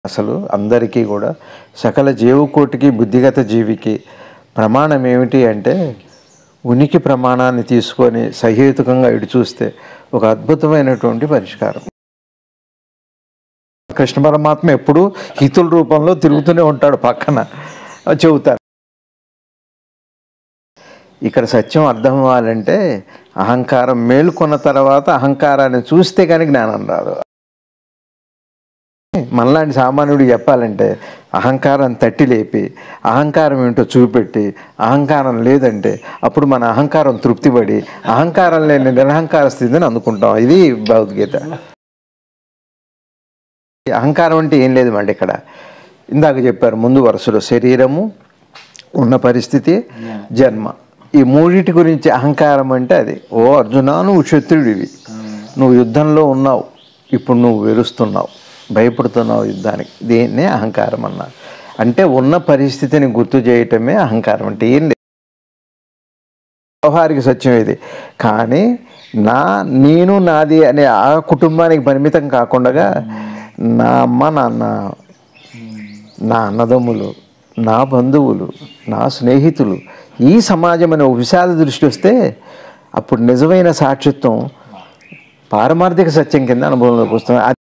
అసలు అందరికీ కూడా సకల జీవకోటికి బుద్ధిగత జీవికి ప్రమాణం ఏమిటి అంటే ఉనికి ప్రమాణాన్ని తీసుకొని సహేతుకంగా ఇటు చూస్తే ఒక అద్భుతమైనటువంటి పరిష్కారం కృష్ణ పరమాత్మ ఎప్పుడూ హితుల రూపంలో తిరుగుతూనే ఉంటాడు పక్కన చెబుతారు ఇక్కడ సత్యం అర్థం అవ్వాలంటే అహంకారం మేలుకొన్న తర్వాత అహంకారాన్ని చూస్తే కానీ జ్ఞానం రాదు మనలాంటి సామాన్యుడు చెప్పాలంటే అహంకారం తట్టి లేపి అహంకారం ఏంటో చూపెట్టి అహంకారం లేదంటే అప్పుడు మన అహంకారం తృప్తిపడి అహంకారం లేని నిరహంకార స్థితిని అందుకుంటాం ఇది భగవద్గీత అహంకారం అంటే ఏం లేదు మళ్ళీ ఇక్కడ ఇందాక చెప్పారు ముందు వరుసలో శరీరము ఉన్న పరిస్థితి జన్మ ఈ మూడిటి గురించి అహంకారం అంటే అది ఓ అర్జున నువ్వు క్షత్రుడివి నువ్వు యుద్ధంలో ఉన్నావు ఇప్పుడు నువ్వు వెరుస్తున్నావు భయపడుతున్నావు యుద్ధానికి దీన్నే అహంకారం అన్నారు అంటే ఉన్న పరిస్థితిని గుర్తు చేయటమే అహంకారం అంటే ఏం లేదు వ్యవహారిక సత్యం ఇది కానీ నా నేను నాది అనే ఆ కుటుంబానికి పరిమితం కాకుండా నా అమ్మ నాన్న నా అన్నదమ్ములు నా బంధువులు నా స్నేహితులు ఈ సమాజం అనే ఒక విశాల దృష్టి వస్తే అప్పుడు నిజమైన సాక్షిత్వం పారమార్థిక సత్యం కింద అనుభవంలోకి వస్తుంది అది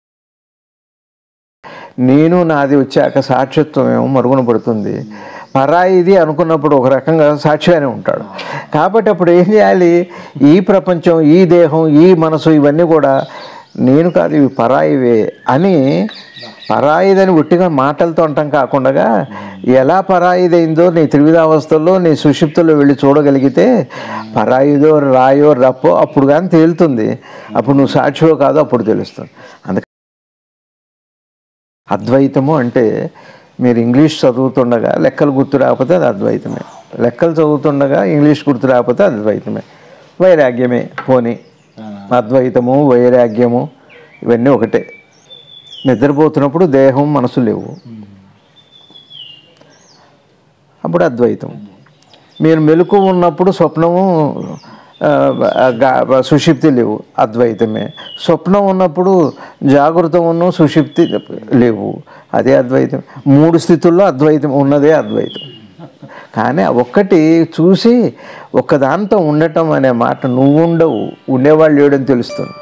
నేను నాది వచ్చాక సాక్షిత్వం ఏమో మరుగున పడుతుంది పరాయిది అనుకున్నప్పుడు ఒక రకంగా సాక్షిగానే ఉంటాడు కాబట్టి అప్పుడు ఏం చేయాలి ఈ ప్రపంచం ఈ దేహం ఈ మనసు ఇవన్నీ కూడా నేను కాదు ఇవి పరాయివే అని పరాయిదని ఒట్టిగా మాటలతో అంటాం కాకుండా ఎలా పరాయిదైందో నీ త్రివిధావస్థల్లో నీ సుషిప్తుల్లో వెళ్ళి చూడగలిగితే పరాయిదో రాయో రప్పో అప్పుడు కానీ తేలుతుంది అప్పుడు నువ్వు సాక్షివో కాదో అప్పుడు తెలుస్తుంది అందుకని అద్వైతము అంటే మీరు ఇంగ్లీష్ చదువుతుండగా లెక్కలు గుర్తు రాకపోతే అది అద్వైతమే లెక్కలు చదువుతుండగా ఇంగ్లీష్ గుర్తు రాకపోతే అది అద్వైతమే వైరాగ్యమే పోని అద్వైతము వైరాగ్యము ఇవన్నీ ఒకటే నిద్రపోతున్నప్పుడు దేహం మనసు లేవు అప్పుడు అద్వైతం మీరు మెలకు ఉన్నప్పుడు స్వప్నము ఆ, గా- సుషిప్తి లేవు అద్వైతమే స్వప్నం ఉన్నప్పుడు జాగృతమును సుషిప్తి లేవు అదే అద్వైతం మూడు స్థితుల్లో అద్వైతం ఉన్నదే అద్వైతం కానీ ఆ ఒక్కటి చూసి ఒక్కదాంతో ఉండటం అనే మాట నువ్వు ఉండవు ఉండేవాళ్ళు లేడని తెలుస్తుంది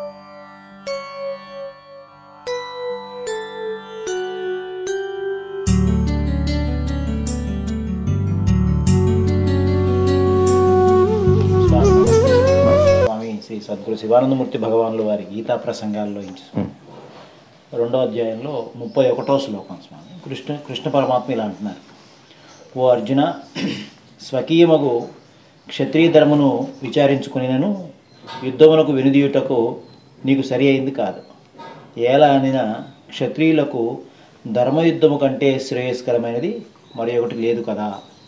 స్వామి శ్రీ సద్గురు శివానందమూర్తి భగవానులు వారి గీతా ప్రసంగాల్లో ఇచ్చి రెండో అధ్యాయంలో ముప్పై ఒకటో శ్లోకం స్వామి కృష్ణ కృష్ణ పరమాత్మ ఇలా అంటున్నారు ఓ అర్జున స్వకీయమగు క్షత్రియ ధర్మను విచారించుకునినను యుద్ధమునకు వెనుదీయుటకు నీకు సరి అయింది కాదు ఎలా అనిన క్షత్రియులకు ధర్మయుద్ధము కంటే శ్రేయస్కరమైనది మరి ఒకటి లేదు కదా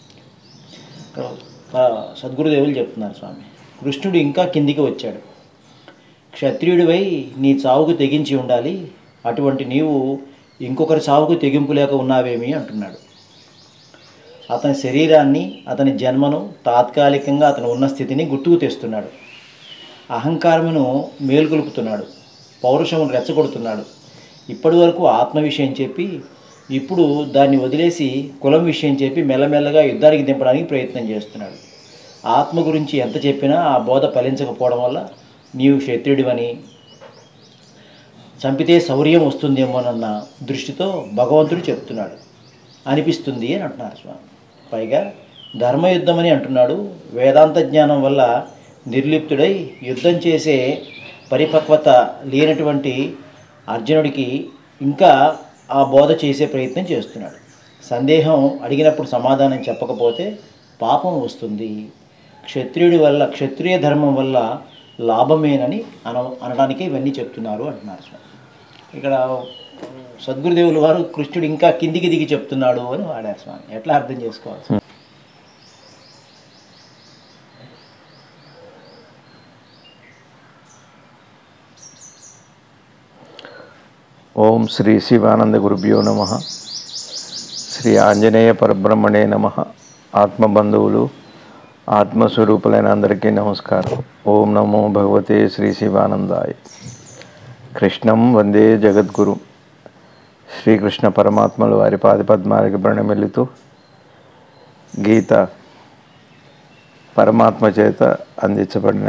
ఆ, సద్గురుదేవులు చెప్తున్నారు స్వామి కృష్ణుడు ఇంకా కిందికి వచ్చాడు క్షత్రియుడివై నీ చావుకు తెగించి ఉండాలి అటువంటి నీవు ఇంకొకరి చావుకు తెగింపు లేక ఉన్నావేమి అంటున్నాడు అతని శరీరాన్ని అతని జన్మను తాత్కాలికంగా అతను ఉన్న స్థితిని గుర్తుకు తెస్తున్నాడు అహంకారమును మేల్కొలుపుతున్నాడు పౌరుషమును రెచ్చగొడుతున్నాడు ఇప్పటి వరకు ఆత్మ విషయం చెప్పి ఇప్పుడు దాన్ని వదిలేసి కులం విషయం చెప్పి మెల్లమెల్లగా యుద్ధానికి దింపడానికి ప్రయత్నం చేస్తున్నాడు ఆత్మ గురించి ఎంత చెప్పినా ఆ బోధ ఫలించకపోవడం వల్ల నీవు క్షత్రియుడివని చంపితే శౌర్యం వస్తుందేమోనన్న దృష్టితో భగవంతుడు చెప్తున్నాడు అనిపిస్తుంది అని అంటున్నారు స్వామి పైగా ధర్మయుద్ధమని అంటున్నాడు వేదాంత జ్ఞానం వల్ల నిర్లిప్తుడై యుద్ధం చేసే పరిపక్వత లేనటువంటి అర్జునుడికి ఇంకా ఆ బోధ చేసే ప్రయత్నం చేస్తున్నాడు సందేహం అడిగినప్పుడు సమాధానం చెప్పకపోతే పాపం వస్తుంది క్షత్రియుడి వల్ల క్షత్రియ ధర్మం వల్ల లాభమేనని అన అనడానికి ఇవన్నీ చెప్తున్నారు అంటున్నారు స్వామి ఇక్కడ సద్గురుదేవులు వారు కృష్ణుడు ఇంకా కిందికి దిగి చెప్తున్నాడు అని వాడారు స్వామి ఎట్లా అర్థం చేసుకోవాలి ఓం శ్రీ శివానంద గురుభ్యో నమ శ్రీ ఆంజనేయ పరబ్రహ్మణే నమ ఆత్మబంధువులు ఆత్మస్వరూపులైన అందరికీ నమస్కారం ఓం నమో భగవతే శ్రీ శివానందాయ కృష్ణం వందే జగద్గురు శ్రీకృష్ణ పరమాత్మలు వారి పాదపద్మాలకి ప్రణమిల్లుతూ గీత పరమాత్మ చేత అందించబడిన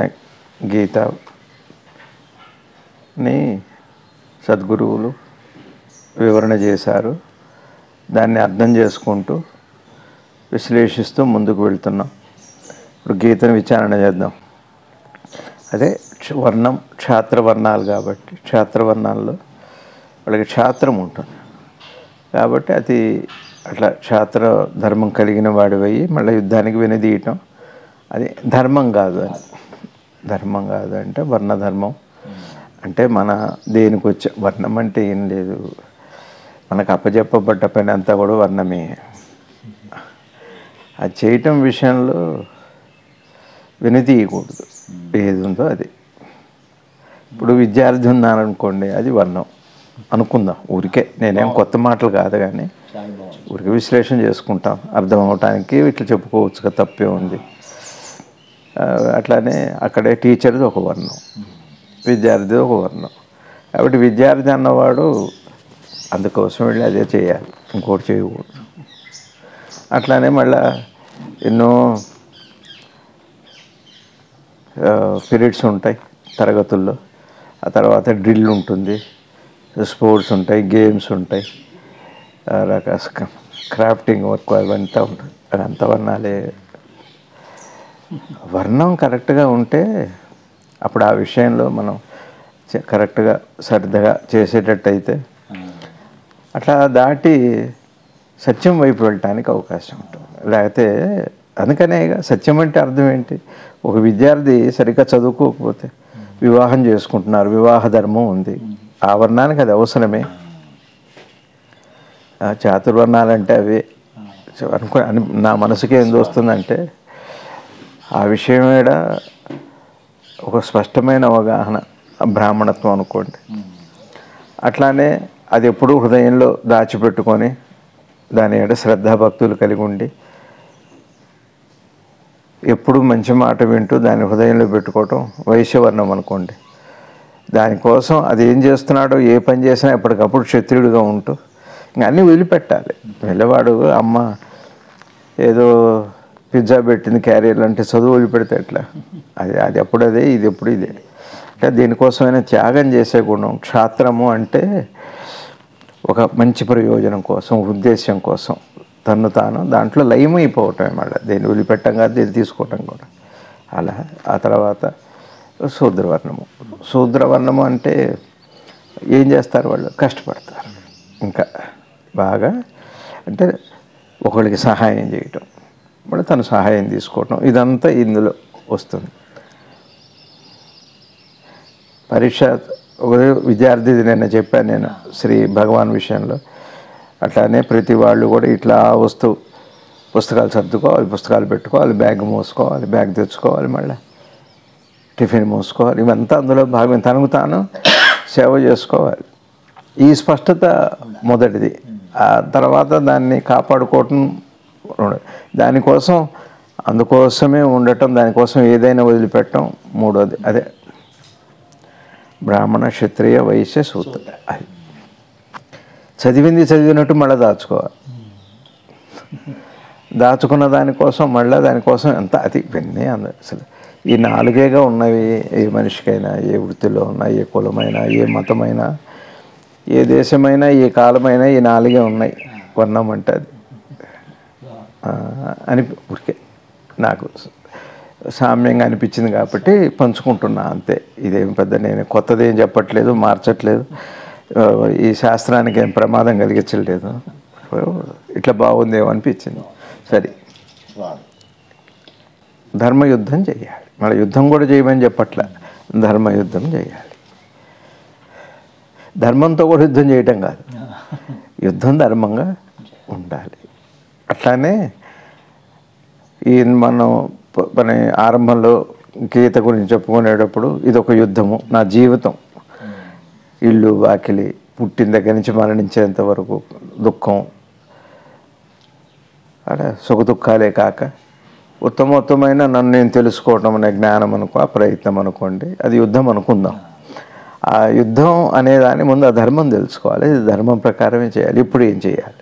గీతని సద్గురువులు వివరణ చేశారు దాన్ని అర్థం చేసుకుంటూ విశ్లేషిస్తూ ముందుకు వెళ్తున్నాం ఇప్పుడు గీతను విచారణ చేద్దాం అదే క్ష- వర్ణం క్షాత్రవర్ణాలు కాబట్టి క్షాత్రవర్ణాల్లో వాళ్ళకి క్షాత్రం ఉంటుంది కాబట్టి అది అట్లా క్షాత్ర ధర్మం కలిగిన వాడివై మళ్ళీ యుద్ధానికి వెనుదీయటం అది ధర్మం కాదు అని ధర్మం కాదు అంటే వర్ణధర్మం అంటే మన దేనికి వచ్చే వర్ణం అంటే ఏం లేదు మనకు అప్పచెప్పబడ్డ పని అంతా కూడా వర్ణమే అది చేయటం విషయంలో వెనుతీయకూడదు ఏది ఉందో అది ఇప్పుడు విద్యార్థి ఉన్నాను అనుకోండి అది వర్ణం అనుకుందాం ఊరికే నేనేం కొత్త మాటలు కాదు కానీ చాలా బాగుంది ఊరికి విశ్లేషణ చేసుకుంటాం అర్థం అవటానికి ఇట్లా చెప్పుకోవచ్చుగా తప్పే ఉంది ఆ, అట్లానే అక్కడే టీచర్ది ఒక వర్ణం విద్యార్థి ఒక వర్ణం కాబట్టి విద్యార్థి అన్నవాడు అందుకోసం వెళ్ళి అదే చేయాలి ఇంకోటి చేయకూడదు అట్లానే మళ్ళా ఎన్నో పీరియడ్స్ ఉంటాయి తరగతుల్లో ఆ తర్వాత డ్రిల్ ఉంటుంది స్పోర్ట్స్ ఉంటాయి గేమ్స్ ఉంటాయి ఆ రకాల క్రాఫ్టింగ్ వర్క్ అవంతా ఉంటుంది అదంతా వర్ణాలే వర్ణం కరెక్ట్గా ఉంటే అప్పుడు ఆ విషయంలో మనం చే- కరెక్ట్గా శ్రద్ధగా చేసేటట్టయితే అట్లా దాటి సత్యం వైపు వెళ్ళటానికి అవకాశం ఉంటుంది లేకపోతే అందుకనే ఇక సత్యం అంటే అర్థం ఏంటి ఒక విద్యార్థి సరిగ్గా చదువుకోకపోతే వివాహం చేసుకుంటున్నారు వివాహ ధర్మం ఉంది ఆ వర్ణానికి అది అవసరమే ఆ చాతుర్వర్ణాలంటే అవే సో అనుకో అని నా మనసుకి ఏం దోస్తుందంటే ఆ విషయం మీద ఒక స్పష్టమైన అవగాహన బ్రాహ్మణత్వం అనుకోండి అట్లానే అది ఎప్పుడూ హృదయంలో దాచిపెట్టుకొని దాని ఏడ శ్రద్ధాభక్తులు కలిగి ఉండి ఎప్పుడు మంచి మాట వింటూ దాన్ని హృదయంలో పెట్టుకోవటం వైశ్యవర్ణం అనుకోండి దానికోసం అది ఏం చేస్తున్నాడో ఏ పని చేసినా ఎప్పటికప్పుడు క్షత్రియుడిగా ఉంటూ ఇంకా అన్నీ వదిలిపెట్టాలి వెళ్ళవాడు అమ్మ ఏదో పిజ్జా పెట్టింది క్యారియర్లు అంటే చదువు వదిలిపెడితే ఎట్లా అది అది ఎప్పుడు అదే ఇది ఎప్పుడు ఇదే అంటే దీనికోసమైనా త్యాగం చేసే గుణం క్షాత్రము అంటే ఒక మంచి ప్రయోజనం కోసం ఉద్దేశం కోసం తను తాను దాంట్లో లయమైపోవటమే మళ్ళీ దేన్ని వదిలిపెట్టం కాదు దేన్ని తీసుకోవటం కూడా అలా ఆ తర్వాత శూద్రవర్ణము శూద్రవర్ణము అంటే ఏం చేస్తారు వాళ్ళు కష్టపడతారు ఇంకా బాగా అంటే ఒకళ్ళకి సహాయం చేయటం మళ్ళీ తను సహాయం తీసుకోవటం ఇదంతా ఇందులో వస్తుంది పరీక్ష ఒక విద్యార్థిది నిన్న చెప్పాను నేను శ్రీ భగవాన్ విషయంలో అట్లానే ప్రతి వాళ్ళు కూడా ఇట్లా వస్తూ పుస్తకాలు సర్దుకోవాలి పుస్తకాలు పెట్టుకోవాలి బ్యాగ్ మోసుకోవాలి బ్యాగ్ తెచ్చుకోవాలి మళ్ళీ టిఫిన్ మోసుకోవాలి ఇవంతా అందులో భాగం తనకు తాను సేవ చేసుకోవాలి ఈ స్పష్టత మొదటిది ఆ తర్వాత దాన్ని కాపాడుకోవటం రెండోది. దానికోసం అందుకోసమే ఉండటం దానికోసం ఏదైనా వదిలిపెట్టడం మూడోది అదే బ్రాహ్మణ క్షత్రియ వైశ్య సూత్ర అది చదివింది చదివినట్టు మళ్ళీ దాచుకోవాలి దాచుకున్న దానికోసం మళ్ళీ దానికోసం ఎంత అది ఇవన్నీ అంద అసలు ఈ నాలుగేగా ఉన్నవి ఏ మనిషికైనా ఏ వృత్తిలో ఉన్నా ఏ కులమైనా ఏ మతమైనా ఏ దేశమైనా ఏ కాలమైనా ఈ నాలుగే ఉన్నాయి వర్ణం అంటే అది ఆ, అని ఊరికే నాకు సామ్యంగా అనిపించింది కాబట్టి పంచుకుంటున్నా అంతే ఇదేం పెద్ద నేను కొత్తది ఏం చెప్పట్లేదు మార్చట్లేదు ఆ, ఈ శాస్త్రానికి ఏం ప్రమాదం కలిగించలేదు ఇట్లా బాగుందేమో అనిపించింది సరే స్వామి ధర్మయుద్ధం చేయాలి మళ్ళీ యుద్ధం కూడా చేయమని చెప్పట్ల ధర్మయుద్ధం చేయాలి ధర్మంతో కూడా యుద్ధం చేయటం కాదు యుద్ధం ధర్మంగా ఉండాలి అట్లానే ఈ మనం ప- మన ఆరంభంలో గీత గురించి చెప్పుకునేటప్పుడు ఇది ఒక యుద్ధము నా జీవితం ఇల్లు వాకిలి పుట్టిన దగ్గర నుంచి మరణించేంత వరకు దుఃఖం అలా సుఖ దుఃఖాలే కాక ఉత్తమోత్తమైన నన్ను నేను తెలుసుకోవటం అనే జ్ఞానం అనుకో ఆ ప్రయత్నం అనుకోండి అది యుద్ధం అనుకుందాం ఆ యుద్ధం అనే దాని ముందు ఆ ధర్మం తెలుసుకోవాలి ఇది ధర్మం ప్రకారమే చేయాలి ఇప్పుడు ఏం చేయాలి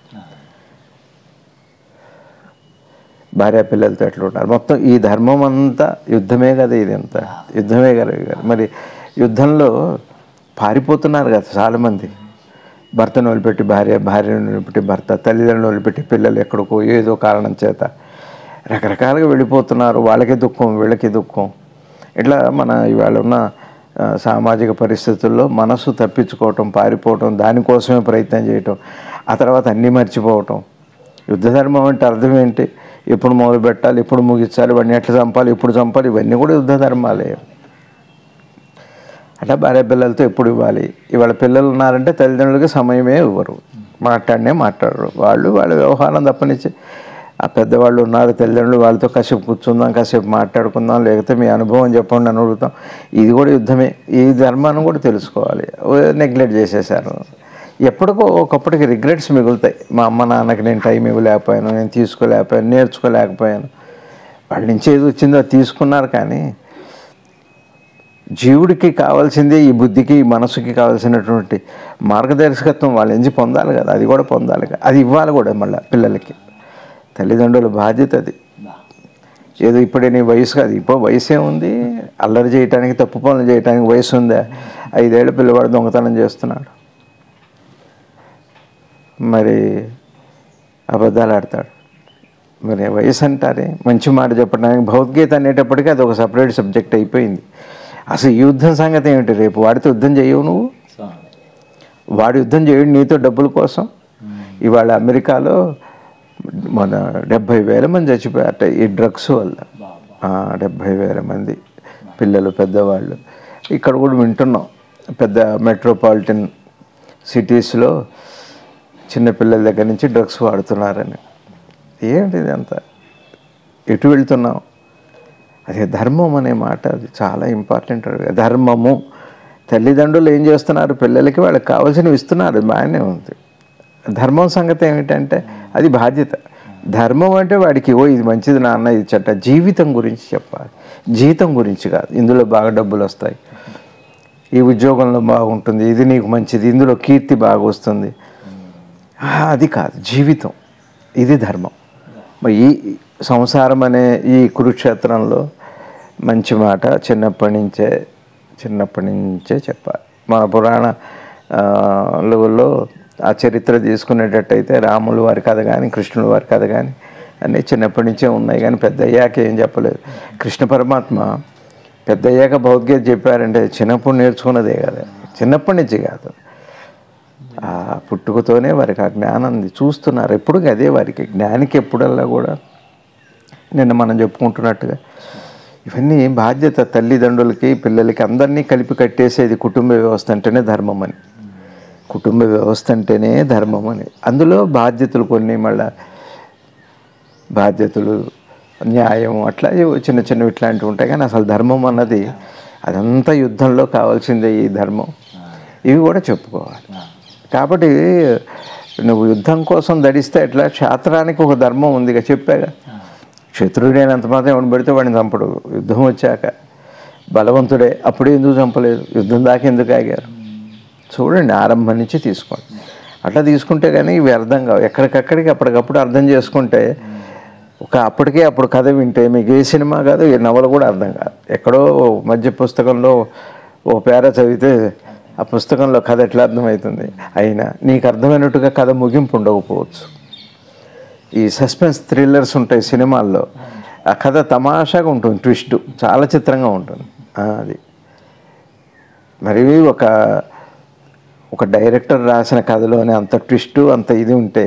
భార్య పిల్లలతో ఎట్లా ఉంటారు మొత్తం ఈ ధర్మం అంతా యుద్ధమే కదా ఇది అంతా యుద్ధమే కదా ఇది కదా. మరి యుద్ధంలో పారిపోతున్నారు కదా చాలామంది భర్తను వదిలిపెట్టి భార్య భార్యను వదిలిపెట్టి భర్త తల్లిదండ్రులను వదిలిపెట్టి పిల్లలు ఎక్కడికో ఏదో కారణం చేత రకరకాలుగా వెళ్ళిపోతున్నారు వాళ్ళకి దుఃఖం వీళ్ళకి దుఃఖం ఇట్లా మన ఇవాళ ఉన్న ఆ, సామాజిక పరిస్థితుల్లో మనసు తప్పించుకోవటం పారిపోవటం దానికోసమే ప్రయత్నం చేయటం ఆ తర్వాత అన్నీ మర్చిపోవటం యుద్ధ ధర్మం అంటే అర్థం ఏంటి ఎప్పుడు మొదలు పెట్టాలి ఎప్పుడు ముగించాలి వాడిని ఎట్లా చంపాలి ఎప్పుడు చంపాలి ఇవన్నీ కూడా యుద్ధ ధర్మాలే అట్లా భార్య పిల్లలతో ఎప్పుడు ఇవ్వాలి ఇవాళ పిల్లలు ఉన్నారంటే తల్లిదండ్రులకి సమయమే ఇవ్వరు మాట్లాడనే మాట్లాడరు వాళ్ళు వాళ్ళ వ్యవహారం తప్పనిచ్చి ఆ పెద్దవాళ్ళు ఉన్నారు తల్లిదండ్రులు వాళ్ళతో కాసేపు కూర్చుందాం కాసేపు మాట్లాడుకుందాం లేకపోతే మీ అనుభవం చెప్పండి అని అడుగుతాం ఇది కూడా యుద్ధమే ఈ ధర్మాన్ని కూడా తెలుసుకోవాలి నెగ్లెక్ట్ చేసేసారు ఎప్పటికో ఒకప్పటికి రిగ్రెట్స్ మిగులుతాయి మా అమ్మ నాన్నకి నేను టైం ఇవ్వలేకపోయాను నేను తీసుకోలేకపోయాను నేర్చుకోలేకపోయాను వాళ్ళ నుంచి ఏది వచ్చిందో అది తీసుకున్నారు కానీ జీవుడికి కావాల్సిందే ఈ బుద్ధికి ఈ మనసుకి కావాల్సినటువంటి మార్గదర్శకత్వం వాళ్ళ నుంచి పొందాలి కదా అది కూడా పొందాలి కదా అది ఇవ్వాలి కూడా మళ్ళీ పిల్లలకి తల్లిదండ్రుల బాధ్యత అది ఏదో ఇప్పుడే నీ వయసు కాదు ఇప్పుడు వయసే ఉంది అల్లరి చేయటానికి తప్పు పనులు చేయటానికి వయసు ఉందా ఐదేళ్ళ పిల్లవాడు దొంగతనం చేస్తున్నాడు మరి అబద్ధాలు ఆడతాడు మరి వయసు అంటారే మంచి మాట చెప్పడానికి భగవద్గీత అనేటప్పటికీ అది ఒక సపరేట్ సబ్జెక్ట్ అయిపోయింది అసలు ఈ యుద్ధం సంగతి ఏమిటి రేపు వాడితో యుద్ధం చేయవు నువ్వు స్వామి వాడు యుద్ధం చేయడు నీతో డబ్బుల కోసం ఇవాళ అమెరికాలో మన డెబ్భై వేల మంది చచ్చిపోయారట ఈ డ్రగ్స్ వల్ల ఆ, డెబ్భై వేల మంది పిల్లలు పెద్దవాళ్ళు ఇక్కడ కూడా వింటున్నాం పెద్ద మెట్రోపాలిటన్ సిటీస్లో చిన్న పిల్లల దగ్గర నుంచి డ్రగ్స్ వాడుతున్నారని ఏంటి ఇదంతా ఎటు వెళ్తున్నాం అదే ధర్మం అనే మాట అది చాలా ఇంపార్టెంట్ ధర్మము తల్లిదండ్రులు ఏం చేస్తున్నారు పిల్లలకి వాళ్ళకి కావాల్సినవి ఇస్తున్నారు అది బాగానే ఉంది ధర్మం సంగతి ఏమిటంటే అది బాధ్యత ధర్మం అంటే వాడికి ఓ ఇది మంచిది నాన్న ఇది చెట్ట జీవితం గురించి చెప్పాలి జీతం గురించి కాదు ఇందులో బాగా డబ్బులు వస్తాయి ఈ ఉద్యోగంలో బాగుంటుంది ఇది నీకు మంచిది ఇందులో కీర్తి బాగా వస్తుంది ఆ, అది కాదు జీవితం ఇది ధర్మం మరి ఈ సంసారం అనే ఈ కురుక్షేత్రంలో మంచి మాట చిన్నప్పటి నుంచే చిన్నప్పటి నుంచే చెప్పాలి మన పురాణ ఆ, లో ఆ చరిత్ర తీసుకునేటట్టయితే రాములు వారి కథ కానీ కృష్ణుల వారి కథ కానీ అన్నీ చిన్నప్పటి నుంచే ఉన్నాయి కానీ పెద్ద అయ్యాక ఏం చెప్పలేదు కృష్ణ పరమాత్మ పెద్ద అయ్యాక భగవద్గీత చెప్పారంటే చిన్నప్పుడు నేర్చుకున్నదే కదా చిన్నప్పటి నుంచి కాదు ఆ పుట్టుకతోనే వారికి ఆ జ్ఞానం చూస్తున్నారు ఎప్పుడు అదే వారికి జ్ఞానికి ఎప్పుడల్లా కూడా నిన్న మనం చెప్పుకుంటున్నట్టుగా ఇవన్నీ బాధ్యత తల్లిదండ్రులకి పిల్లలకి అందరినీ కలిపి కట్టేసేది కుటుంబ వ్యవస్థ అంటేనే ధర్మం అని కుటుంబ వ్యవస్థ అంటేనే ధర్మం అని అందులో బాధ్యతలు కొన్ని మళ్ళా బాధ్యతలు న్యాయం అట్లా ఏవో చిన్న చిన్నవి ఇట్లాంటివి ఉంటాయి కానీ అసలు ధర్మం అన్నది అదంతా యుద్ధంలో కావాల్సిందే ఈ ధర్మం ఇవి కూడా చెప్పుకోవాలి కాబట్టి నువ్వు యుద్ధం కోసం దడిస్తే ఎట్లా క్షాత్రానికి ఒక ధర్మం ఉంది ఇక చెప్పాగా శత్రుడైనంత మాత్రం ఎవడు పెడితే వాడిని చంపడు యుద్ధం వచ్చాక బలవంతుడే అప్పుడే ఎందుకు చంపలేదు యుద్ధం దాకా ఎందుకు ఆగారు చూడండి ఆరంభం నుంచి తీసుకోండి అట్లా తీసుకుంటే కానీ ఇవి అర్థం కావు ఎక్కడికక్కడికి అప్పటికప్పుడు అర్థం చేసుకుంటే ఒక అప్పటికే అప్పుడు కథ వింటే మీకు ఏ సినిమా కాదు ఏ నవల కూడా అర్థం కాదు ఎక్కడో మధ్య పుస్తకంలో ఓ పేర చదివితే ఆ పుస్తకంలో కథ ఎట్లా అర్థమవుతుంది అయినా నీకు అర్థమైనట్టుగా కథ ముగింపు ఉండకపోవచ్చు ఈ సస్పెన్స్ థ్రిల్లర్స్ ఉంటాయి సినిమాల్లో ఆ కథ తమాషాగా ఉంటుంది ట్విస్ట్ చాలా చిత్రంగా ఉంటుంది ఆ, అది మరి ఒక ఒక డైరెక్టర్ రాసిన కథలోనే అంత ట్విస్ట్ అంత ఇది ఉంటే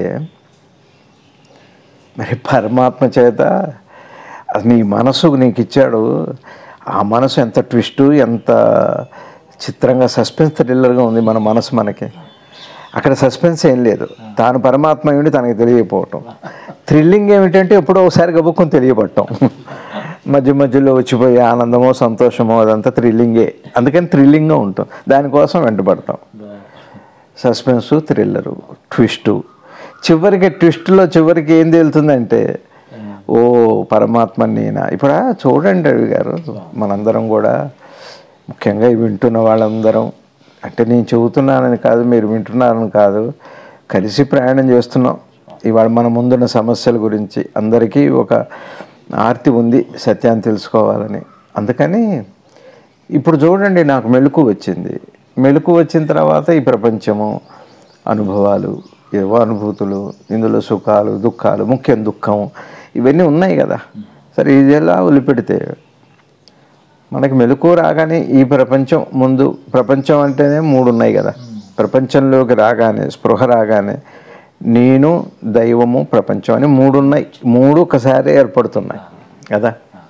మరి పరమాత్మ చేత అది నీ మనసు నీకు ఇచ్చాడు ఆ మనసు ఎంత ట్విస్ట్ ఎంత చిత్రంగా సస్పెన్స్ థ్రిల్లర్గా ఉంది మన మనసు మనకి అక్కడ సస్పెన్స్ ఏం లేదు తాను పరమాత్మ ఏమిటి తనకి తెలియకపోవటం థ్రిల్లింగ్ ఏమిటంటే ఎప్పుడో ఒకసారి గబుక్కుని తెలియపడటం మధ్య మధ్యలో వచ్చిపోయే ఆనందమో సంతోషమో అదంతా థ్రిల్లింగే అందుకని థ్రిల్లింగ్గా ఉంటాం దానికోసం వెంటబడతాం సస్పెన్సు థ్రిల్లరు ట్విస్టు చివరికి ట్విస్ట్లో చివరికి ఏం తేలుతుందంటే ఓ పరమాత్మ నేనా ఇప్పుడు ఆ చూడండి రవి గారు మనందరం కూడా ముఖ్యంగా ఇవి వింటున్న వాళ్ళందరం అంటే నేను చెబుతున్నానని కాదు మీరు వింటున్నారని కాదు కలిసి ప్రయాణం చేస్తున్నాం ఇవాళ మన ముందున్న సమస్యల గురించి అందరికీ ఒక ఆర్తి ఉంది సత్యాన్ని తెలుసుకోవాలని అందుకని ఇప్పుడు చూడండి నాకు మెలకు వచ్చింది మెలకు వచ్చిన తర్వాత ఈ ప్రపంచము అనుభవాలు ఏవో అనుభూతులు ఇందులో సుఖాలు దుఃఖాలు ముఖ్యం దుఃఖం ఇవన్నీ ఉన్నాయి కదా సరే ఇది ఎలా వదిలిపెడితే మనకి మెలకు రాగానే ఈ ప్రపంచం ముందు ప్రపంచం అంటేనే మూడు ఉన్నాయి కదా ప్రపంచంలోకి రాగానే స్పృహ రాగానే నేను దైవము ప్రపంచం అని మూడు ఉన్నాయి మూడు ఒకసారి ఏర్పడుతున్నాయి కదా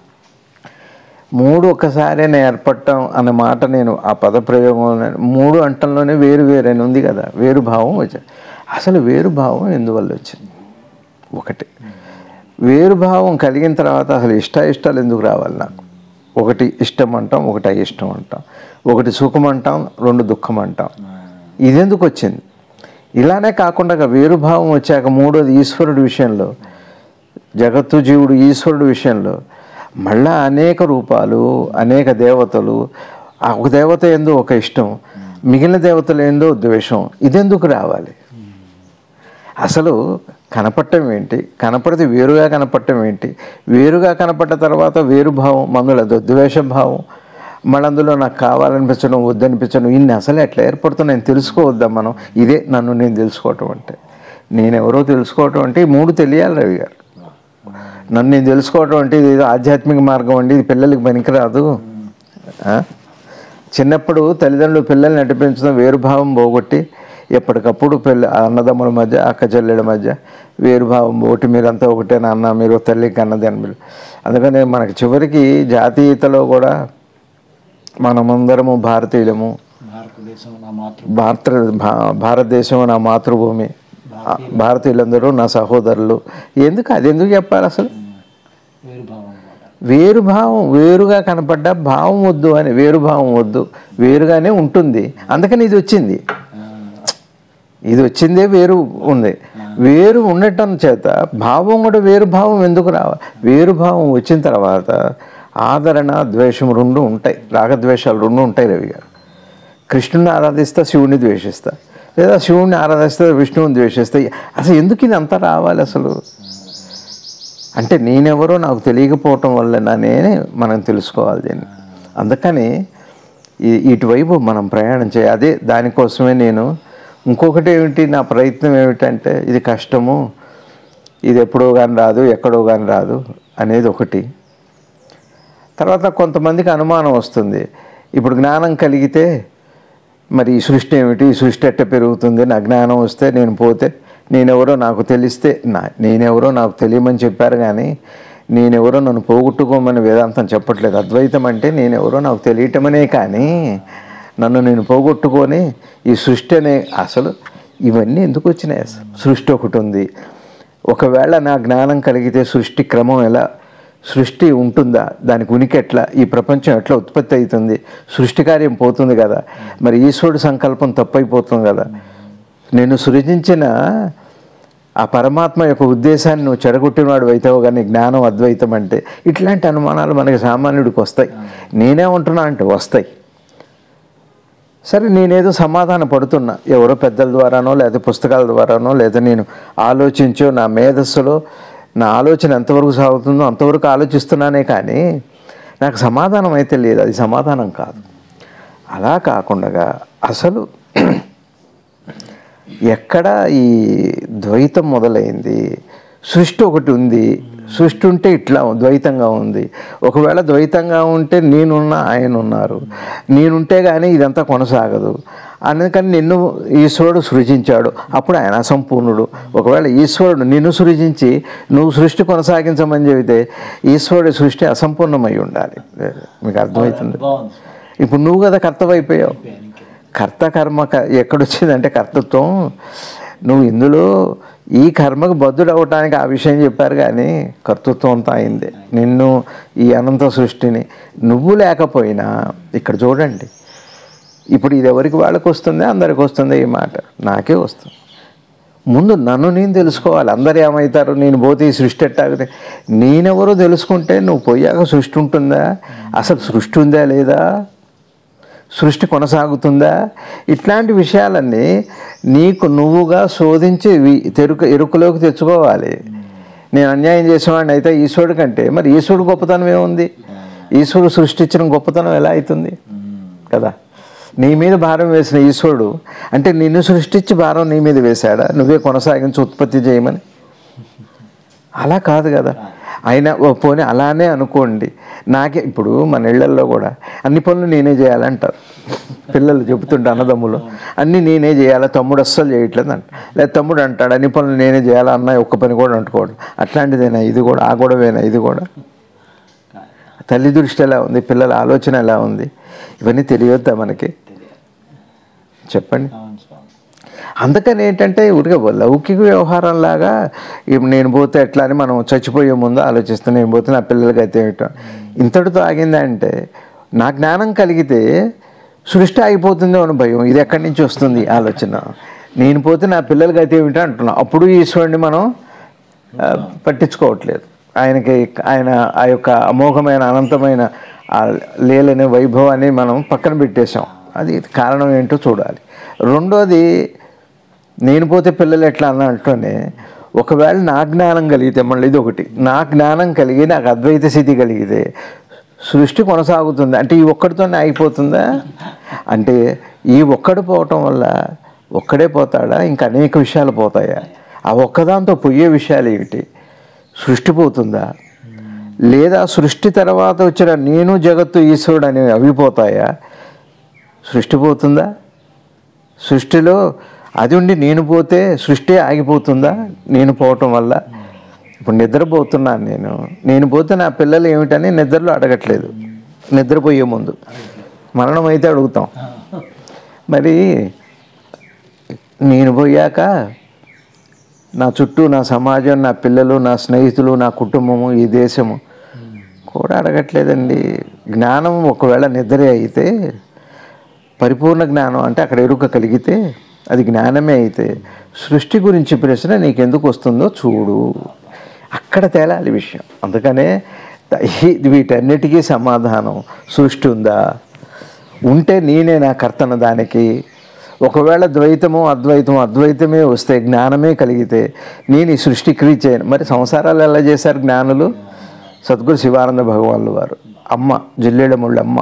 మూడు ఒకసారి ఏర్పడటం అన్న మాట నేను ఆ పద ప్రయోగంలో మూడు అంటంలోనే వేరు వేరు అని ఉంది కదా వేరు భావం వచ్చాయి అసలు వేరు భావం ఎందువల్ల వచ్చింది ఒకటి వేరు భావం కలిగిన తర్వాత అసలు ఇష్ట ఇష్టాలు ఎందుకు రావాలి నాకు ఒకటి ఇష్టం అంటాం ఒకటి అయిష్టం అంటాం ఒకటి సుఖం అంటాం రెండు దుఃఖం అంటాం ఇదెందుకు వచ్చింది ఇలానే కాకుండా వేరు భావం వచ్చాక మూడోది ఈశ్వరుడి విషయంలో జగత్తు జీవుడు ఈశ్వరుడు విషయంలో మళ్ళా అనేక రూపాలు అనేక దేవతలు ఆ ఒక దేవత ఏందో ఒక ఇష్టం మిగిలిన దేవతలు ఏందో ద్వేషం ఇదెందుకు రావాలి అసలు కనపడటం ఏంటి కనపడితే వేరుగా కనపడటం ఏంటి వేరుగా కనపడ్డ తర్వాత వేరు భావం మందుల ద్వేష భావం మళ్ళీ అందులో నాకు కావాలనిపించడం వద్దనిపించడం ఇన్ని అసలు ఎట్లా ఏర్పడుతున్నాయి తెలుసుకోవద్దాం మనం ఇదే నన్ను నేను తెలుసుకోవటం అంటే నేనెవరో తెలుసుకోవటం అంటే ఈ మూడు తెలియాలి రవి గారు నన్ను నేను తెలుసుకోవటం అంటే ఇది ఏదో ఆధ్యాత్మిక మార్గం అండి ఇది పిల్లలకి పనికిరాదు ఆ? చిన్నప్పుడు తల్లిదండ్రులు పిల్లల్ని నడిపించడం వేరుభావం పోగొట్టి ఎప్పటికప్పుడు పిల్ల అన్నదమ్ముల మధ్య అక్క చెల్లెల మధ్య వేరుభావం ఒకటి మీరంతా ఒకటే నాన్న మీరు తల్లికి అన్నది అని మీరు అందుకని మనకి చివరికి జాతీయతలో కూడా మనమందరము భారతీయులము భారతదేశం నా మాతృ భారత భా- భారతదేశం నా మాతృభూమి ఆ, భారతీయులందరూ నా సహోదరులు ఎందుకు అది ఎందుకు చెప్పాలి అసలు వేరు భావం అన్నమాట వేరు భావం వేరుగా కనపడ్డ భావం వద్దు అని వేరు భావం వద్దు వేరుగానే ఉంటుంది అందుకని ఇది వచ్చింది ఇది వచ్చిందే వేరు ఉంది వేరు ఉండటం చేత భావం కూడా వేరు భావం ఎందుకు రావాలి వేరు భావం వచ్చిన తర్వాత ఆదరణ ద్వేషం రెండు ఉంటాయి రాగద్వేషాలు రెండు ఉంటాయి రవి గారు కృష్ణుని ఆరాధిస్తా శివుని ద్వేషిస్తా లేదా శివుణ్ణి ఆరాధిస్తే విష్ణువుని ద్వేషిస్తా అసలు ఎందుకు ఇది అంతా రావాలి అసలు అంటే నేనెవరో నాకు తెలియకపోవటం వల్ల నేనే మనం తెలుసుకోవాలి దీన్ని అందుకని ఈ- ఇటువైపు మనం ప్రయాణం చేయాలి అదే దానికోసమే నేను ఇంకొకటి ఏమిటి నా ప్రయత్నం ఏమిటంటే ఇది కష్టము ఇది ఎప్పుడో కానీ రాదు ఎక్కడో కానీ రాదు అనేది ఒకటి తర్వాత కొంతమందికి అనుమానం వస్తుంది ఇప్పుడు జ్ఞానం కలిగితే మరి ఈ సృష్టి ఏమిటి ఈ సృష్టి ఎట్ట పెరుగుతుంది నా జ్ఞానం వస్తే నేను పోతే నేనెవరో నాకు తెలిస్తే నా నేనెవరో నాకు తెలియమని చెప్పారు కానీ నేనెవరో నన్ను పోగొట్టుకోమని వేదాంతం చెప్పట్లేదు అద్వైతం అంటే నేనెవరో నాకు తెలియటమనే కానీ నన్ను నేను పోగొట్టుకొని ఈ సృష్టి అనే అసలు ఇవన్నీ ఎందుకు వచ్చినాయి అసలు సృష్టి ఒకటి ఉంది ఒకవేళ నా జ్ఞానం కలిగితే సృష్టి క్రమం ఎలా సృష్టి ఉంటుందా దానికి ఉనికి ఎట్లా ఈ ప్రపంచం ఎట్లా ఉత్పత్తి అవుతుంది సృష్టి కార్యం పోతుంది కదా మరి ఈశ్వరుడు సంకల్పం తప్పైపోతుంది కదా నేను సృజించిన ఆ పరమాత్మ యొక్క ఉద్దేశాన్ని నువ్వు చెడగొట్టినవాడు అవుతావు కానీ జ్ఞానం అద్వైతం అంటే ఇట్లాంటి అనుమానాలు మనకి సామాన్యుడికి వస్తాయి నేనేమంటున్నా అంటే వస్తాయి సరే నేనేదో సమాధాన పడుతున్నా ఎవరో పెద్దల ద్వారానో లేదా పుస్తకాల ద్వారానో లేదా నేను ఆలోచించో నా మేధస్సులో నా ఆలోచన ఎంతవరకు సాగుతుందో అంతవరకు ఆలోచిస్తున్నానే కానీ నాకు సమాధానం అయితే లేదు అది సమాధానం కాదు అలా కాకుండా అసలు ఎక్కడ ఈ ద్వైతం మొదలైంది సృష్టి ఒకటి ఉంది సృష్టి ఉంటే ఇట్లా ద్వైతంగా ఉంది ఒకవేళ ద్వైతంగా ఉంటే నేనున్నా ఆయన ఉన్నారు నేనుంటే కానీ ఇదంతా కొనసాగదు అందుకని నిన్ను ఈశ్వరుడు సృజించాడు అప్పుడు ఆయన అసంపూర్ణుడు ఒకవేళ ఈశ్వరుడు నిన్ను సృజించి నువ్వు సృష్టి కొనసాగించమని చెబితే ఈశ్వరుడి సృష్టి అసంపూర్ణమై ఉండాలి మీకు అర్థమవుతుంది బాగుంది ఇప్పుడు నువ్వు కదా కర్తవైపోయావు కర్త కర్మ క- ఎక్కడొచ్చిందంటే కర్తృత్వం నువ్వు ఇందులో ఈ కర్మకు బద్దుడు అవటానికి ఆ విషయం చెప్పారు కానీ కర్తృత్వం అంతా అయింది నిన్ను ఈ అనంత సృష్టిని నువ్వు లేకపోయినా ఇక్కడ చూడండి ఇప్పుడు ఇది ఎవరికి వాళ్ళకి వస్తుందే అందరికి వస్తుందే ఈ మాట నాకే వస్తుంది ముందు నన్ను నేను తెలుసుకోవాలి అందరు ఏమవుతారు నేను పోతే ఈ సృష్టి ఎట్టాగితే నేనెవరో తెలుసుకుంటే నువ్వు పోయాక సృష్టి ఉంటుందా అసలు సృష్టి ఉందా లేదా సృష్టి కొనసాగుతుందా ఇట్లాంటి విషయాలన్నీ నీకు నువ్వుగా శోధించి వి- తెరుకు ఎరుకులోకి తెచ్చుకోవాలి నేను అన్యాయం చేసేవాడిని అయితే ఈశ్వరుడు కంటే మరి ఈశ్వరుడు గొప్పతనం ఏముంది ఈశ్వరుడు సృష్టించిన గొప్పతనం ఎలా అవుతుంది కదా నీ మీద భారం వేసిన ఈశ్వరుడు అంటే నిన్ను సృష్టించి భారం నీ మీద వేశాడా నువ్వే కొనసాగించి ఉత్పత్తి చేయమని అలా కాదు కదా అయినా ఓ పోనీ అలానే అనుకోండి నాకే ఇప్పుడు మన ఇళ్లల్లో కూడా అన్ని పనులు నేనే చేయాలంటారు పిల్లలు చెబుతుంటే అన్నదమ్ములు అన్నీ నేనే చేయాలి తమ్ముడు అస్సలు చేయట్లేదు అంట లేదా తమ్ముడు అంటాడు అన్ని పనులు నేనే చేయాలా అన్న ఒక్క పని కూడా అంటుకోడు అట్లాంటిదేనా ఇది కూడా ఆ గొడవేనా ఇది కూడా తల్లి దృష్టి ఎలా ఉంది పిల్లల ఆలోచన ఎలా ఉంది ఇవన్నీ తెలియొద్దా మనకి చెప్పండి అవును స్వామి అందుకని ఏంటంటే ఊరికే లౌకిక వ్యవహారంలాగా ఇప్పుడు నేను పోతే ఎట్లా అని మనం చచ్చిపోయే ముందు ఆలోచిస్తాను నేను పోతే నా పిల్లలకి అయితే ఏమిటో ఇంతటితో ఆగిందంటే నా జ్ఞానం కలిగితే సృష్టి ఆగిపోతుందో అని భయం ఇది ఎక్కడి నుంచి వస్తుంది ఈ ఆలోచన నేను పోతే నా పిల్లలకి అయితే ఏమిటో అంటున్నా అప్పుడు ఈశ్వరుని మనం ఆ, పట్టించుకోవట్లేదు ఆయనకి ఆయన ఆ యొక్క అమోఘమైన అనంతమైన ఆ లీలని వైభవాన్ని మనం పక్కన పెట్టేశాం అది కారణం ఏంటో చూడాలి రెండోది నేను పోతే పిల్లలు ఎట్లా అన్న అంటూనే ఒకవేళ నా జ్ఞానం కలిగితే మళ్ళీ ఇది ఒకటి నా జ్ఞానం కలిగి నాకు అద్వైత స్థితి కలిగితే సృష్టి కొనసాగుతుంది అంటే ఈ ఒక్కడితోనే ఆగిపోతుందా అంటే ఈ ఒక్కడు పోవటం వల్ల ఒక్కడే పోతాడా ఇంకా అనేక విషయాలు పోతాయా ఆ ఒక్కదాంతో పోయే విషయాలు ఏమిటి సృష్టి పోతుందా లేదా సృష్టి తర్వాత వచ్చిన నేను జగత్తు ఈశ్వరుడు అనేవి అవి పోతాయా సృష్టి పోతుందా సృష్టిలో అది ఉండి నేను పోతే సృష్టి ఆగిపోతుందా నేను పోవటం వల్ల ఇప్పుడు నిద్రపోతున్నాను నేను నేను పోతే నా పిల్లలు ఏమిటని నిద్రలో అడగట్లేదు నిద్రపోయే ముందు మరణం అయితే అడుగుతాం మరి నేను పోయాక నా చుట్టూ నా సమాజం నా పిల్లలు నా స్నేహితులు నా కుటుంబము ఈ దేశము కూడా అడగట్లేదండి జ్ఞానం ఒకవేళ నిద్రే అయితే పరిపూర్ణ జ్ఞానం అంటే అక్కడ ఎరుక కలిగితే అది జ్ఞానమే అయితే సృష్టి గురించి ప్రశ్న నీకెందుకు వస్తుందో చూడు అక్కడ తేలాలి విషయం అందుకనే ఈ- వీటన్నిటికీ సమాధానం సృష్టి ఉందా ఉంటే నేనే నా కర్తన దానికి ఒకవేళ ద్వైతము అద్వైతము అద్వైతమే వస్తే జ్ఞానమే కలిగితే నేను ఈ సృష్టి క్రియ చేయను మరి సంసారాలు ఎలా చేశారు జ్ఞానులు సద్గురు శివానంద భగవాన్లు వారు అమ్మ జిల్లేడముళ్ళ అమ్మ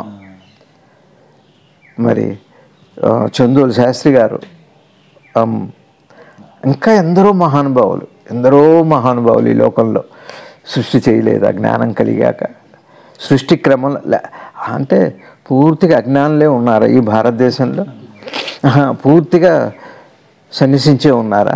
మరి ఆ, చందోలు శాస్త్రి గారు అమ్, ఇంకా ఎందరో మహానుభావులు ఎందరో మహానుభావులు ఈ లోకంలో సృష్టి చేయలేదు జ్ఞానం కలిగాక సృష్టి క్రమం లే- అంటే పూర్తిగా అజ్ఞానులే ఉన్నారా ఈ భారతదేశంలో ఆహా, పూర్తిగా సన్యసించే ఉన్నారా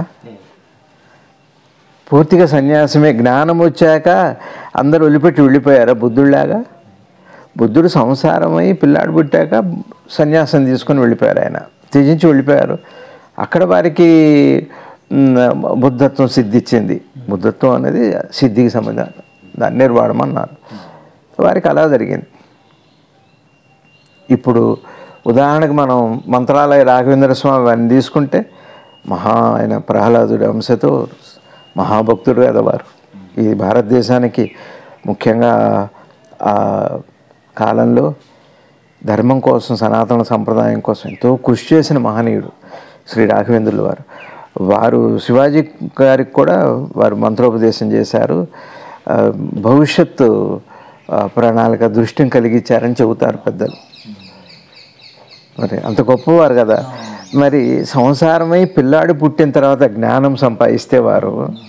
పూర్తిగా సన్యాసమే జ్ఞానం వచ్చాక అందరూ వదిలిపెట్టి వెళ్ళిపోయారా బుద్ధుడిలాగా బుద్ధుడు సంసారమై పిల్లాడు పుట్టాక సన్యాసం తీసుకొని వెళ్ళిపోయారు ఆయన త్యజించి వెళ్ళిపోయారు అక్కడ వారికి మ్, బుద్ధత్వం సిద్ధిచ్చింది బుద్ధత్వం అనేది సిద్ధికి సంబంధం దాన్ని నిర్వాడమన్నారు వారికి అలా జరిగింది ఇప్పుడు ఉదాహరణకు మనం మంత్రాలయ రాఘవేంద్ర స్వామి వారిని తీసుకుంటే మహా ఆయన ప్రహ్లాదుడి అంశతో మహాభక్తుడు కదా వారు ఈ భారతదేశానికి ముఖ్యంగా ఆ కాలంలో ధర్మం కోసం సనాతన సంప్రదాయం కోసం ఎంతో కృషి చేసిన మహనీయుడు శ్రీ రాఘవేంద్రులు వారు వారు శివాజీ గారికి కూడా వారు మంత్రోపదేశం చేశారు ఆ, భవిష్యత్తు ఆ, ప్రణాళిక దృష్టిని కలిగించారని చెబుతారు పెద్దలు మరి అంత గొప్పవారు కదా మరి సంసారమై పిల్లాడు పుట్టిన తర్వాత జ్ఞానం సంపాదిస్తే వారు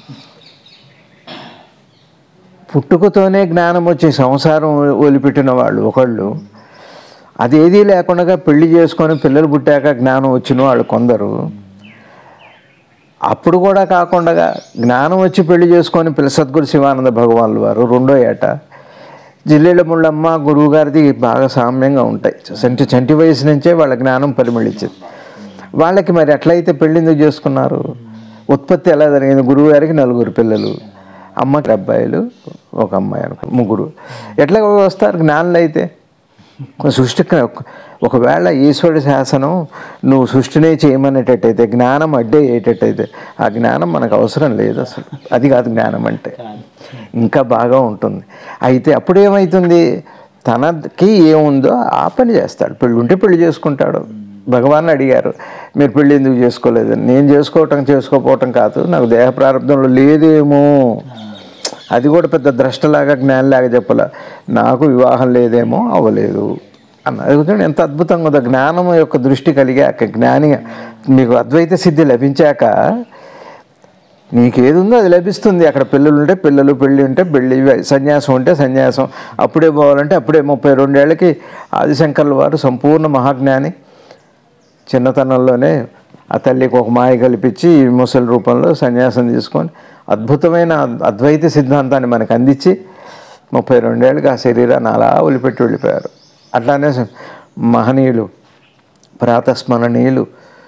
పుట్టుకతోనే జ్ఞానం వచ్చి సంసారం వదిలిపెట్టిన వాళ్ళు ఒకళ్ళు అదేదీ లేకుండా పెళ్లి చేసుకొని పిల్లలు పుట్టాక జ్ఞానం వచ్చిన వాళ్ళు కొందరు అప్పుడు కూడా కాకుండా జ్ఞానం వచ్చి పెళ్లి చేసుకొని పిల్ల సద్గురు శివానంద భగవాన్లు వారు రెండో ఏట జిల్లేళ్ళ ముళ్ళమ్మ గురువు గారిది బాగా సామ్యంగా ఉంటాయి చంటి చంటి వయసు నుంచే వాళ్ళ జ్ఞానం పరిమళించింది వాళ్ళకి మరి ఎట్లయితే పెళ్లి ఎందుకు చేసుకున్నారు ఉత్పత్తి ఎలా జరిగింది గురువు గారికి నలుగురు పిల్లలు అమ్మకి అబ్బాయిలు ఒక అమ్మాయి అనుకో ముగ్గురు ఎట్లా వస్తారు జ్ఞానులు అయితే సృష్టి ఒకవేళ ఈశ్వరుడి శాసనం నువ్వు సృష్టినే చేయమనేటట్టయితే జ్ఞానం అడ్డే అయ్యేటట్టయితే ఆ జ్ఞానం మనకు అవసరం లేదు అసలు అది కాదు జ్ఞానం అంటే ఇంకా బాగా ఉంటుంది అయితే అప్పుడు ఏమవుతుంది తనకి ఏముందో ఆ పని చేస్తాడు పెళ్ళి ఉంటే పెళ్లి చేసుకుంటాడు భగవాన్ అడిగారు మీరు పెళ్ళి ఎందుకు చేసుకోలేదు నేను చేసుకోవటం చేసుకోపోవటం కాదు నాకు దేహ ప్రారంభంలో లేదేమో అది కూడా పెద్ద ద్రష్టలాగా జ్ఞానిలాగా చెప్పాల నాకు వివాహం లేదేమో అవ్వలేదు అన్న అది చూడండి ఎంత అద్భుతంగా ఉందో జ్ఞానం యొక్క దృష్టి కలిగాక జ్ఞాని మీకు అద్వైత సిద్ధి లభించాక నీకేది ఉందో అది లభిస్తుంది అక్కడ పిల్లలు ఉంటే పిల్లలు పెళ్ళి ఉంటే పెళ్ళి సన్యాసం ఉంటే సన్యాసం అప్పుడే పోవాలంటే అప్పుడే ముప్పై రెండేళ్ళకి ఆదిశంకర్ల వారు సంపూర్ణ మహాజ్ఞాని చిన్నతనంలోనే ఆ తల్లికి ఒక మాయ కల్పించి ఈ ముసలి రూపంలో సన్యాసం తీసుకొని అద్భుతమైన అద్వైత సిద్ధాంతాన్ని మనకు అందించి ముప్పై రెండేళ్ళకి ఆ శరీరాన్ని అలా వదిలిపెట్టి వెళ్ళిపోయారు అట్లానే మహనీయులు ప్రాతస్మరణీయులు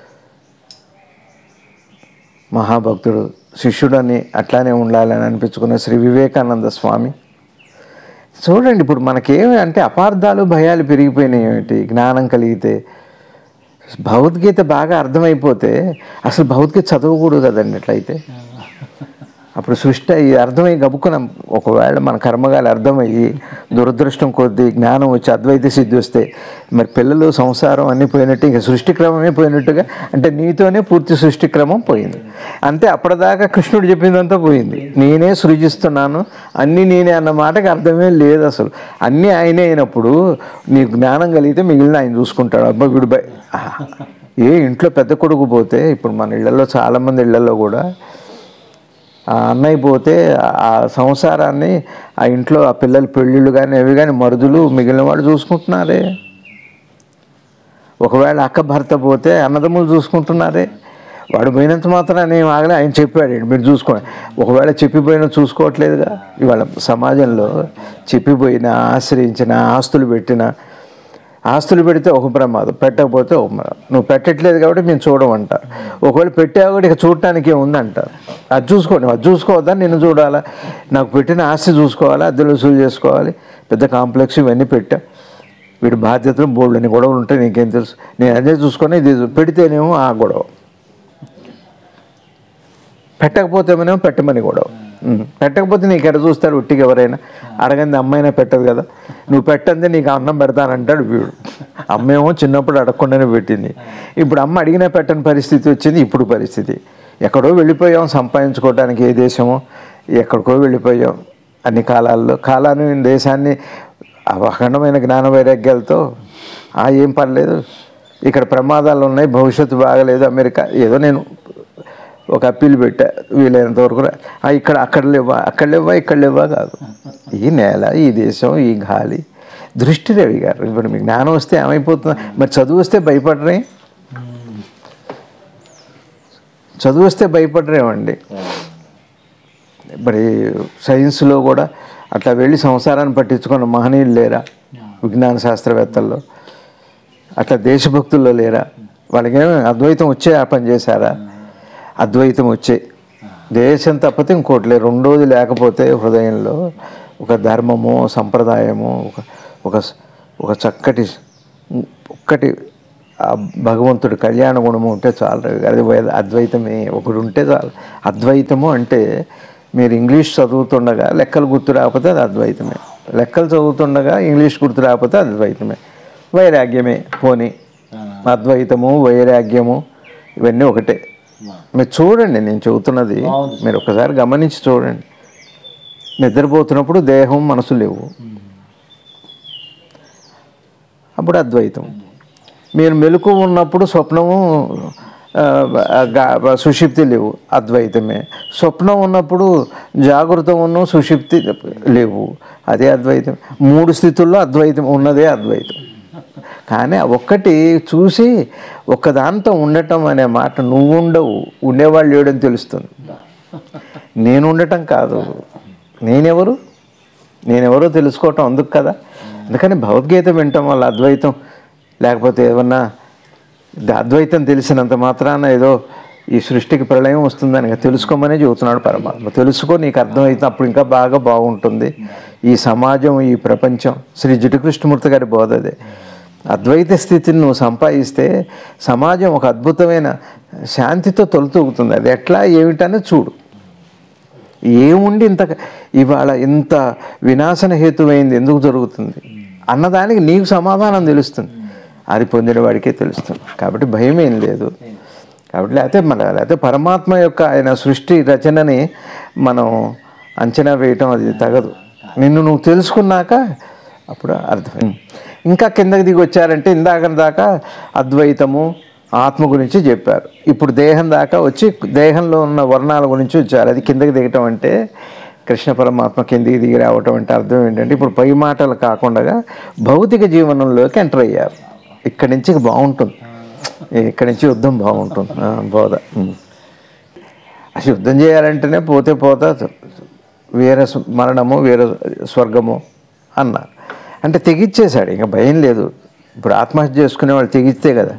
మహాభక్తుడు శిష్యుడని అట్లానే ఉండాలని అనిపించుకున్న శ్రీ వివేకానంద స్వామి చూడండి ఇప్పుడు మనకేమి అంటే అపార్థాలు భయాలు పెరిగిపోయినాయి ఏమిటి జ్ఞానం కలిగితే భగవద్గీత బాగా అర్థమైపోతే అసలు భగవద్గీత చదవకూడదు కదండి ఇట్లయితే అప్పుడు సృష్టి ఈ అర్థమై గబుకున్న ఒకవేళ మన కర్మగాలి అర్థమయ్యి దురదృష్టం కొద్దీ జ్ఞానం వచ్చి అద్వైత సిద్ధి వస్తే మరి పిల్లలు సంసారం అన్నీ పోయినట్టు ఇంకా సృష్టి క్రమమే పోయినట్టుగా అంటే నీతోనే పూర్తి సృష్టి క్రమం పోయింది అంతే అప్పటిదాకా కృష్ణుడు చెప్పిందంతా పోయింది నేనే సృజిస్తున్నాను అన్నీ నేనే అన్న మాటకి అర్థమే లేదు అసలు అన్నీ ఆయనే అయినప్పుడు నీకు జ్ఞానం కలిగితే మిగిలిన ఆయన చూసుకుంటాడు అబ్బా వీడు బై ఆహా. ఏ ఇంట్లో పెద్ద కొడుకు పోతే ఇప్పుడు మన ఇళ్లలో చాలామంది ఇళ్లలో కూడా ఆ అన్నయ్య పోతే ఆ సంసారాన్ని ఆ ఇంట్లో ఆ పిల్లల పెళ్ళిళ్ళు కానీ అవి కానీ మరుదులు మిగిలిన వాళ్ళు చూసుకుంటున్నారే ఒకవేళ అక్క భర్త పోతే అన్నదమ్ములు చూసుకుంటున్నారే వాడు పోయినంత మాత్రం నేను ఆగలే ఆయన చెప్పాడు మీరు చూసుకోండి ఒకవేళ చెప్పిపోయినా చూసుకోవట్లేదుగా ఇవాళ సమాజంలో చెప్పిపోయిన ఆశ్రయించిన ఆస్తులు పెట్టిన ఆస్తులు పెడితే ఒక ప్రమాదం పెట్టకపోతే ఒక ప్రమాదం నువ్వు పెట్టట్లేదు కాబట్టి మేము చూడమంట ఒకవేళ పెట్టావు కూడా ఇక చూడటానికి ఏముందంట అది చూసుకోండి అది చూసుకోవద్దా నిన్ను చూడాలా నాకు పెట్టిన ఆస్తి చూసుకోవాలా అద్దెలు వసూలు చేసుకోవాలి పెద్ద కాంప్లెక్స్ ఇవన్నీ పెట్టా వీడి బాధ్యతలు బోల్డని గొడవలు ఉంటాయి నీకేం తెలుసు నేను అదే చూసుకొని ఇది పెడితేనేమో ఆ గొడవ పెట్టకపోతేమేమో పెట్టమని గొడవ ఉం. పెట్టకపోతే నీకు ఎక్కడ చూస్తాడు ఉట్టికి ఎవరైనా అడగంది అమ్మైనా పెట్టదు కదా నువ్వు పెట్టంది నీకు అన్నం పెడతానంటాడు వీడు అమ్మేమో చిన్నప్పుడు అడగకుండానే పెట్టింది ఇప్పుడు అమ్మ అడిగినా పెట్టని పరిస్థితి వచ్చింది ఇప్పుడు పరిస్థితి ఎక్కడో వెళ్ళిపోయాం సంపాదించుకోవడానికి ఏ దేశమో ఎక్కడికో వెళ్ళిపోయాం అన్ని కాలాల్లో కాలాన్ని దేశాన్ని అఖండమైన జ్ఞాన వైరాగ్యాలతో ఆ ఏం పర్లేదు ఇక్కడ ప్రమాదాలు ఉన్నాయి భవిష్యత్తు బాగలేదు అమెరికా ఏదో నేను ఒక అప్పీల్ పెట్టా వీలైనంత వరకు రా- ఆ, ఇక్కడ అక్కడ లేవా అక్కడ లేవా ఇక్కడ లేవా కాదు ఈ నేల ఈ దేశం ఈ గాలి దృష్టి రవి గారు ఇప్పుడు మీకు జ్ఞానం వస్తే ఏమైపోతుంది మరి చదువు వస్తే భయపడరే చదువు వస్తే భయపడరేమండి మరి సైన్స్లో కూడా అట్లా వెళ్ళి సంసారాన్ని పట్టించుకున్న మహనీయులు లేరా విజ్ఞాన శాస్త్రవేత్తల్లో అట్లా దేశభక్తుల్లో లేరా వాళ్ళకేమి అద్వైతం వచ్చే ఆ పని చేశారా అద్వైతం వచ్చే దేశం తప్పితే ఇంకోటి లేదు రెండోది లేకపోతే హృదయంలో ఒక ధర్మము సంప్రదాయము ఒక ఒక ఒక చక్కటి ఒక్కటి ఆ భగవంతుడి కళ్యాణ గుణము ఉంటే చాలు రవి గారు. అది వేద- అద్వైతమే ఒకటి ఉంటే చాలు అద్వైతము అంటే మీరు ఇంగ్లీష్ చదువుతుండగా లెక్కలు గుర్తు రాకపోతే అది అద్వైతమే లెక్కలు చదువుతుండగా ఇంగ్లీష్ గుర్తు రాకపోతే అది అద్వైతమే వైరాగ్యమే పోనీ అద్వైతము వైరాగ్యము ఇవన్నీ ఒకటే మీరు చూడండి నేను చెబుతున్నది మీరు ఒకసారి గమనించి చూడండి నిద్రపోతున్నప్పుడు దేహం మనసు లేవు అప్పుడు అద్వైతం మీరు మెలకు ఉన్నప్పుడు స్వప్నము ఆ, గా- సుషిప్తి లేవు అద్వైతమే స్వప్నం ఉన్నప్పుడు జాగృతం ఉన్న సుషిప్తి లేవు అదే అద్వైతం మూడు స్థితుల్లో అద్వైతం ఉన్నదే అద్వైతం కానీ ఆ ఒక్కటి చూసి ఒక్కదాంతో ఉండటం అనే మాట నువ్వు ఉండవు ఉండేవాళ్ళు లేడని తెలుస్తుంది నేను ఉండటం కాదు నేనెవరు నేనెవరో తెలుసుకోవటం అందుకు కదా అందుకని భగవద్గీత వినటం వల్ల అద్వైతం లేకపోతే ఏమన్నా ద- అద్వైతం తెలిసినంత మాత్రాన ఏదో ఈ సృష్టికి ప్రళయం వస్తుందని తెలుసుకోమనే చెబుతున్నాడు పరమాత్మ తెలుసుకో నీకు అర్థమైతే అప్పుడు ఇంకా బాగా బాగుంటుంది ఈ సమాజం ఈ ప్రపంచం శ్రీ జిటుకృష్ణమూర్తి గారి బోధ అదే అద్వైత స్థితిని నువ్వు సంపాదిస్తే సమాజం ఒక అద్భుతమైన శాంతితో తొలతూగుతుంది అది ఎట్లా ఏమిటని చూడు ఏముండి ఇంత ఇవాళ ఇంత వినాశన హేతువైంది ఎందుకు జరుగుతుంది అన్నదానికి నీకు సమాధానం తెలుస్తుంది అది పొందిన వాడికే తెలుస్తుంది కాబట్టి భయం ఏం లేదు కాబట్టి లేకపోతే మన లేకపోతే పరమాత్మ యొక్క ఆయన సృష్టి రచనని మనం అంచనా వేయటం అది తగదు నిన్ను నువ్వు తెలుసుకున్నాక అప్పుడు అర్థం ఇంకా కిందకి దిగి వచ్చారంటే ఇందాక దాకా అద్వైతము ఆత్మ గురించి చెప్పారు ఇప్పుడు దేహం దాకా వచ్చి దేహంలో ఉన్న వర్ణాల గురించి వచ్చారు అది కిందకి దిగటం అంటే కృష్ణ పరమాత్మ కిందికి దిగి రావటం అంటే అర్థం ఏంటంటే ఇప్పుడు పై మాటలు కాకుండా భౌతిక జీవనంలోకి ఎంటర్ అయ్యారు ఇక్కడి నుంచి ఇక బాగుంటుంది ఇక్కడి నుంచి యుద్ధం బాగుంటుంది ఆ, బోధ ఉం. అసలు యుద్ధం చేయాలంటేనే పోతే పోతా వీర స్- మరణము వీర స్వర్గము అన్నారు అంటే తెగిచ్చేశాడు ఇంకా భయం లేదు ఇప్పుడు ఆత్మహత్య చేసుకునే వాళ్ళు తెగిస్తే కదా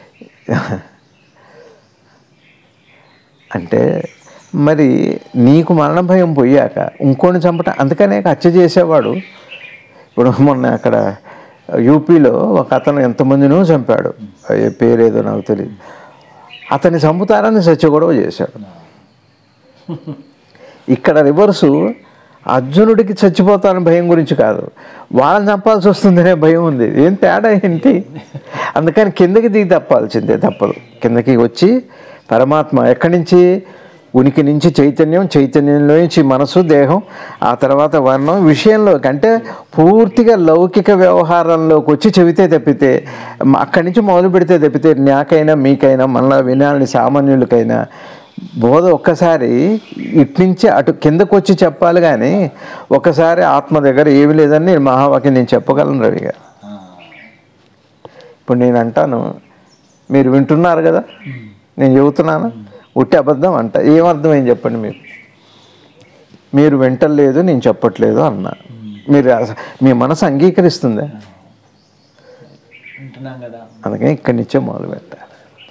అంటే మరి నీకు మరణ భయం పోయాక ఇంకోని చంపటం అందుకనే హత్య చేసేవాడు ఇప్పుడు మొన్న అక్కడ యూపీలో ఒక అతను ఎంతమందినో చంపాడు ఏ పేరేదో నాకు తెలియదు అతన్ని చంపుతారని సత్యగొడవ చేశాడు ఇక్కడ రివర్సు అర్జునుడికి చచ్చిపోతానని భయం గురించి కాదు వాళ్ళని చంపాల్సి వస్తుందనే భయం ఉంది ఏం తేడా ఏంటి అందుకని కిందకి దిగి తప్పాల్సిందే తప్పదు కిందకి వచ్చి పరమాత్మ ఎక్కడి నుంచి ఉనికి నుంచి చైతన్యం చైతన్యంలో నుంచి మనసు దేహం ఆ తర్వాత వర్ణం విషయంలోకి అంటే పూర్తిగా లౌకిక వ్యవహారంలోకి వచ్చి చెబితే తప్పితే మ- అక్కడి నుంచి మొదలు పెడితే తప్పితే నాకైనా మీకైనా మనలా వినాలని సామాన్యులకైనా బోధ ఒక్కసారి ఇట్నుంచి అటు కిందకు వచ్చి చెప్పాలి కానీ ఒక్కసారి ఆత్మ దగ్గర ఏమి లేదని నేను మహావాక్యం నేను చెప్పగలను రవి గారు ఇప్పుడు నేను అంటాను మీరు వింటున్నారు కదా నేను చెబుతున్నాను ఉట్టి అబద్ధం అంట ఏమర్థం ఏం చెప్పండి మీరు మీరు వింటలేదు నేను చెప్పట్లేదు అన్నా మీరు అస- మీ మనసు అంగీకరిస్తుందా వింటున్నాం కదా అందుకని ఇక్కడి నుంచే మొదలు పెట్టాలి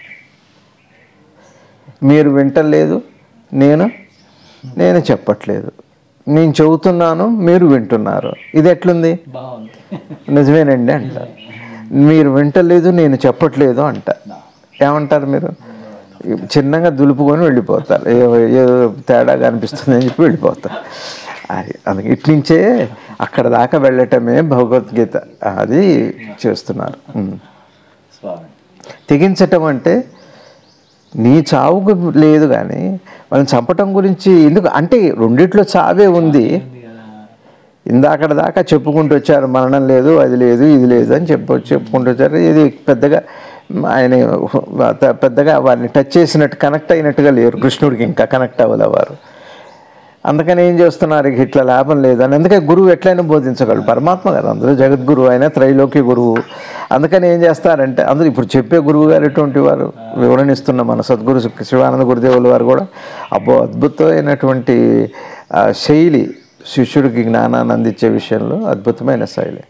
మీరు వింటలేదు నేను నేను చెప్పట్లేదు నేను చెబుతున్నాను మీరు వింటున్నారు ఇది ఎట్లుంది బాగుంది నిజమేనండి అంటారు మీరు వింటలేదు నేను చెప్పట్లేదు అంట ఏమంటారు మీరు చిన్నగా దులుపుకొని వెళ్ళిపోతారు ఏ- ఏదో తేడాగా అనిపిస్తుంది అని చెప్పి వెళ్ళిపోతారు అది అందుకే ఇట్నుంచే అక్కడ దాకా వెళ్ళటమే భగవద్గీత అది చేస్తున్నారు ఉం. స్వామి తెగించటం అంటే నీ చావుకు లేదు కానీ వాళ్ళని చంపటం గురించి ఎందుకు అంటే రెండిట్లో చావే ఉంది ఉంది కదా ఇందాకడ దాకా చెప్పుకుంటూ వచ్చారు మరణం లేదు అది లేదు ఇది లేదు అని చెప్పు చెప్పుకుంటూ వచ్చారు ఇది పెద్దగా ఆయన పెద్దగా వారిని టచ్ చేసినట్టు కనెక్ట్ అయినట్టుగా లేరు కృష్ణుడికి ఇంకా కనెక్ట్ అవ్వలే వారు అందుకని ఏం చేస్తున్నారు ఇక ఇట్లా లాభం లేదని అందుకే గురువు ఎట్లయినా బోధించగలడు పరమాత్మ గారు అందరూ జగద్గురువు ఆయన త్రైలోక్య గురువు అందుకని ఏం చేస్తారంటే అందరూ ఇప్పుడు చెప్పే గురువు గారు ఎటువంటి వారు వివరణ ఇస్తున్న మన సద్గురు శివానంద గురుదేవుల వారు కూడా అబ్బో అద్భుతమైనటువంటి ఆ, శైలి శిష్యుడికి జ్ఞానాన్ని అందించే విషయంలో అద్భుతమైన శైలి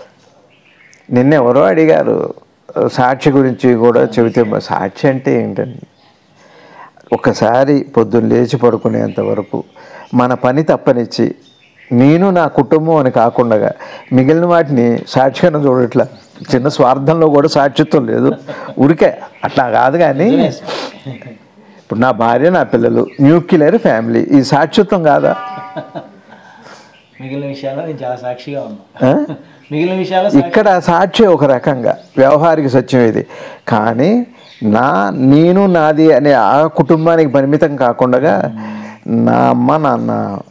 నిన్నెవరో అడిగారు సాక్షి గురించి కూడా చెబితే సాక్షి అంటే ఏంటండి ఒకసారి పొద్దున్న లేచి పడుకునేంత వరకు మన పని తప్పనిచ్చి నేను నా కుటుంబం అని కాకుండా మిగిలిన వాటిని సాక్షిగా చూడట్లా చిన్న స్వార్థంలో కూడా సాక్షిత్వం లేదు ఉరికే అట్లా కాదు కానీ ఇప్పుడు నా భార్య నా పిల్లలు న్యూక్లియర్ ఫ్యామిలీ ఈ సాక్షిత్వం కాదా మిగిలిన విషయాల్లో నేను చాలా సాక్షిగా ఆ? ఉన్నాను మిగిలిన విషయాల్లో ఇక్కడ సాక్షి ఒక రకంగా వ్యవహారిక సత్యం ఇది కానీ నా నేను నాది అనే ఆ కుటుంబానికి పరిమితం కాకుండా నా అమ్మ నాన్న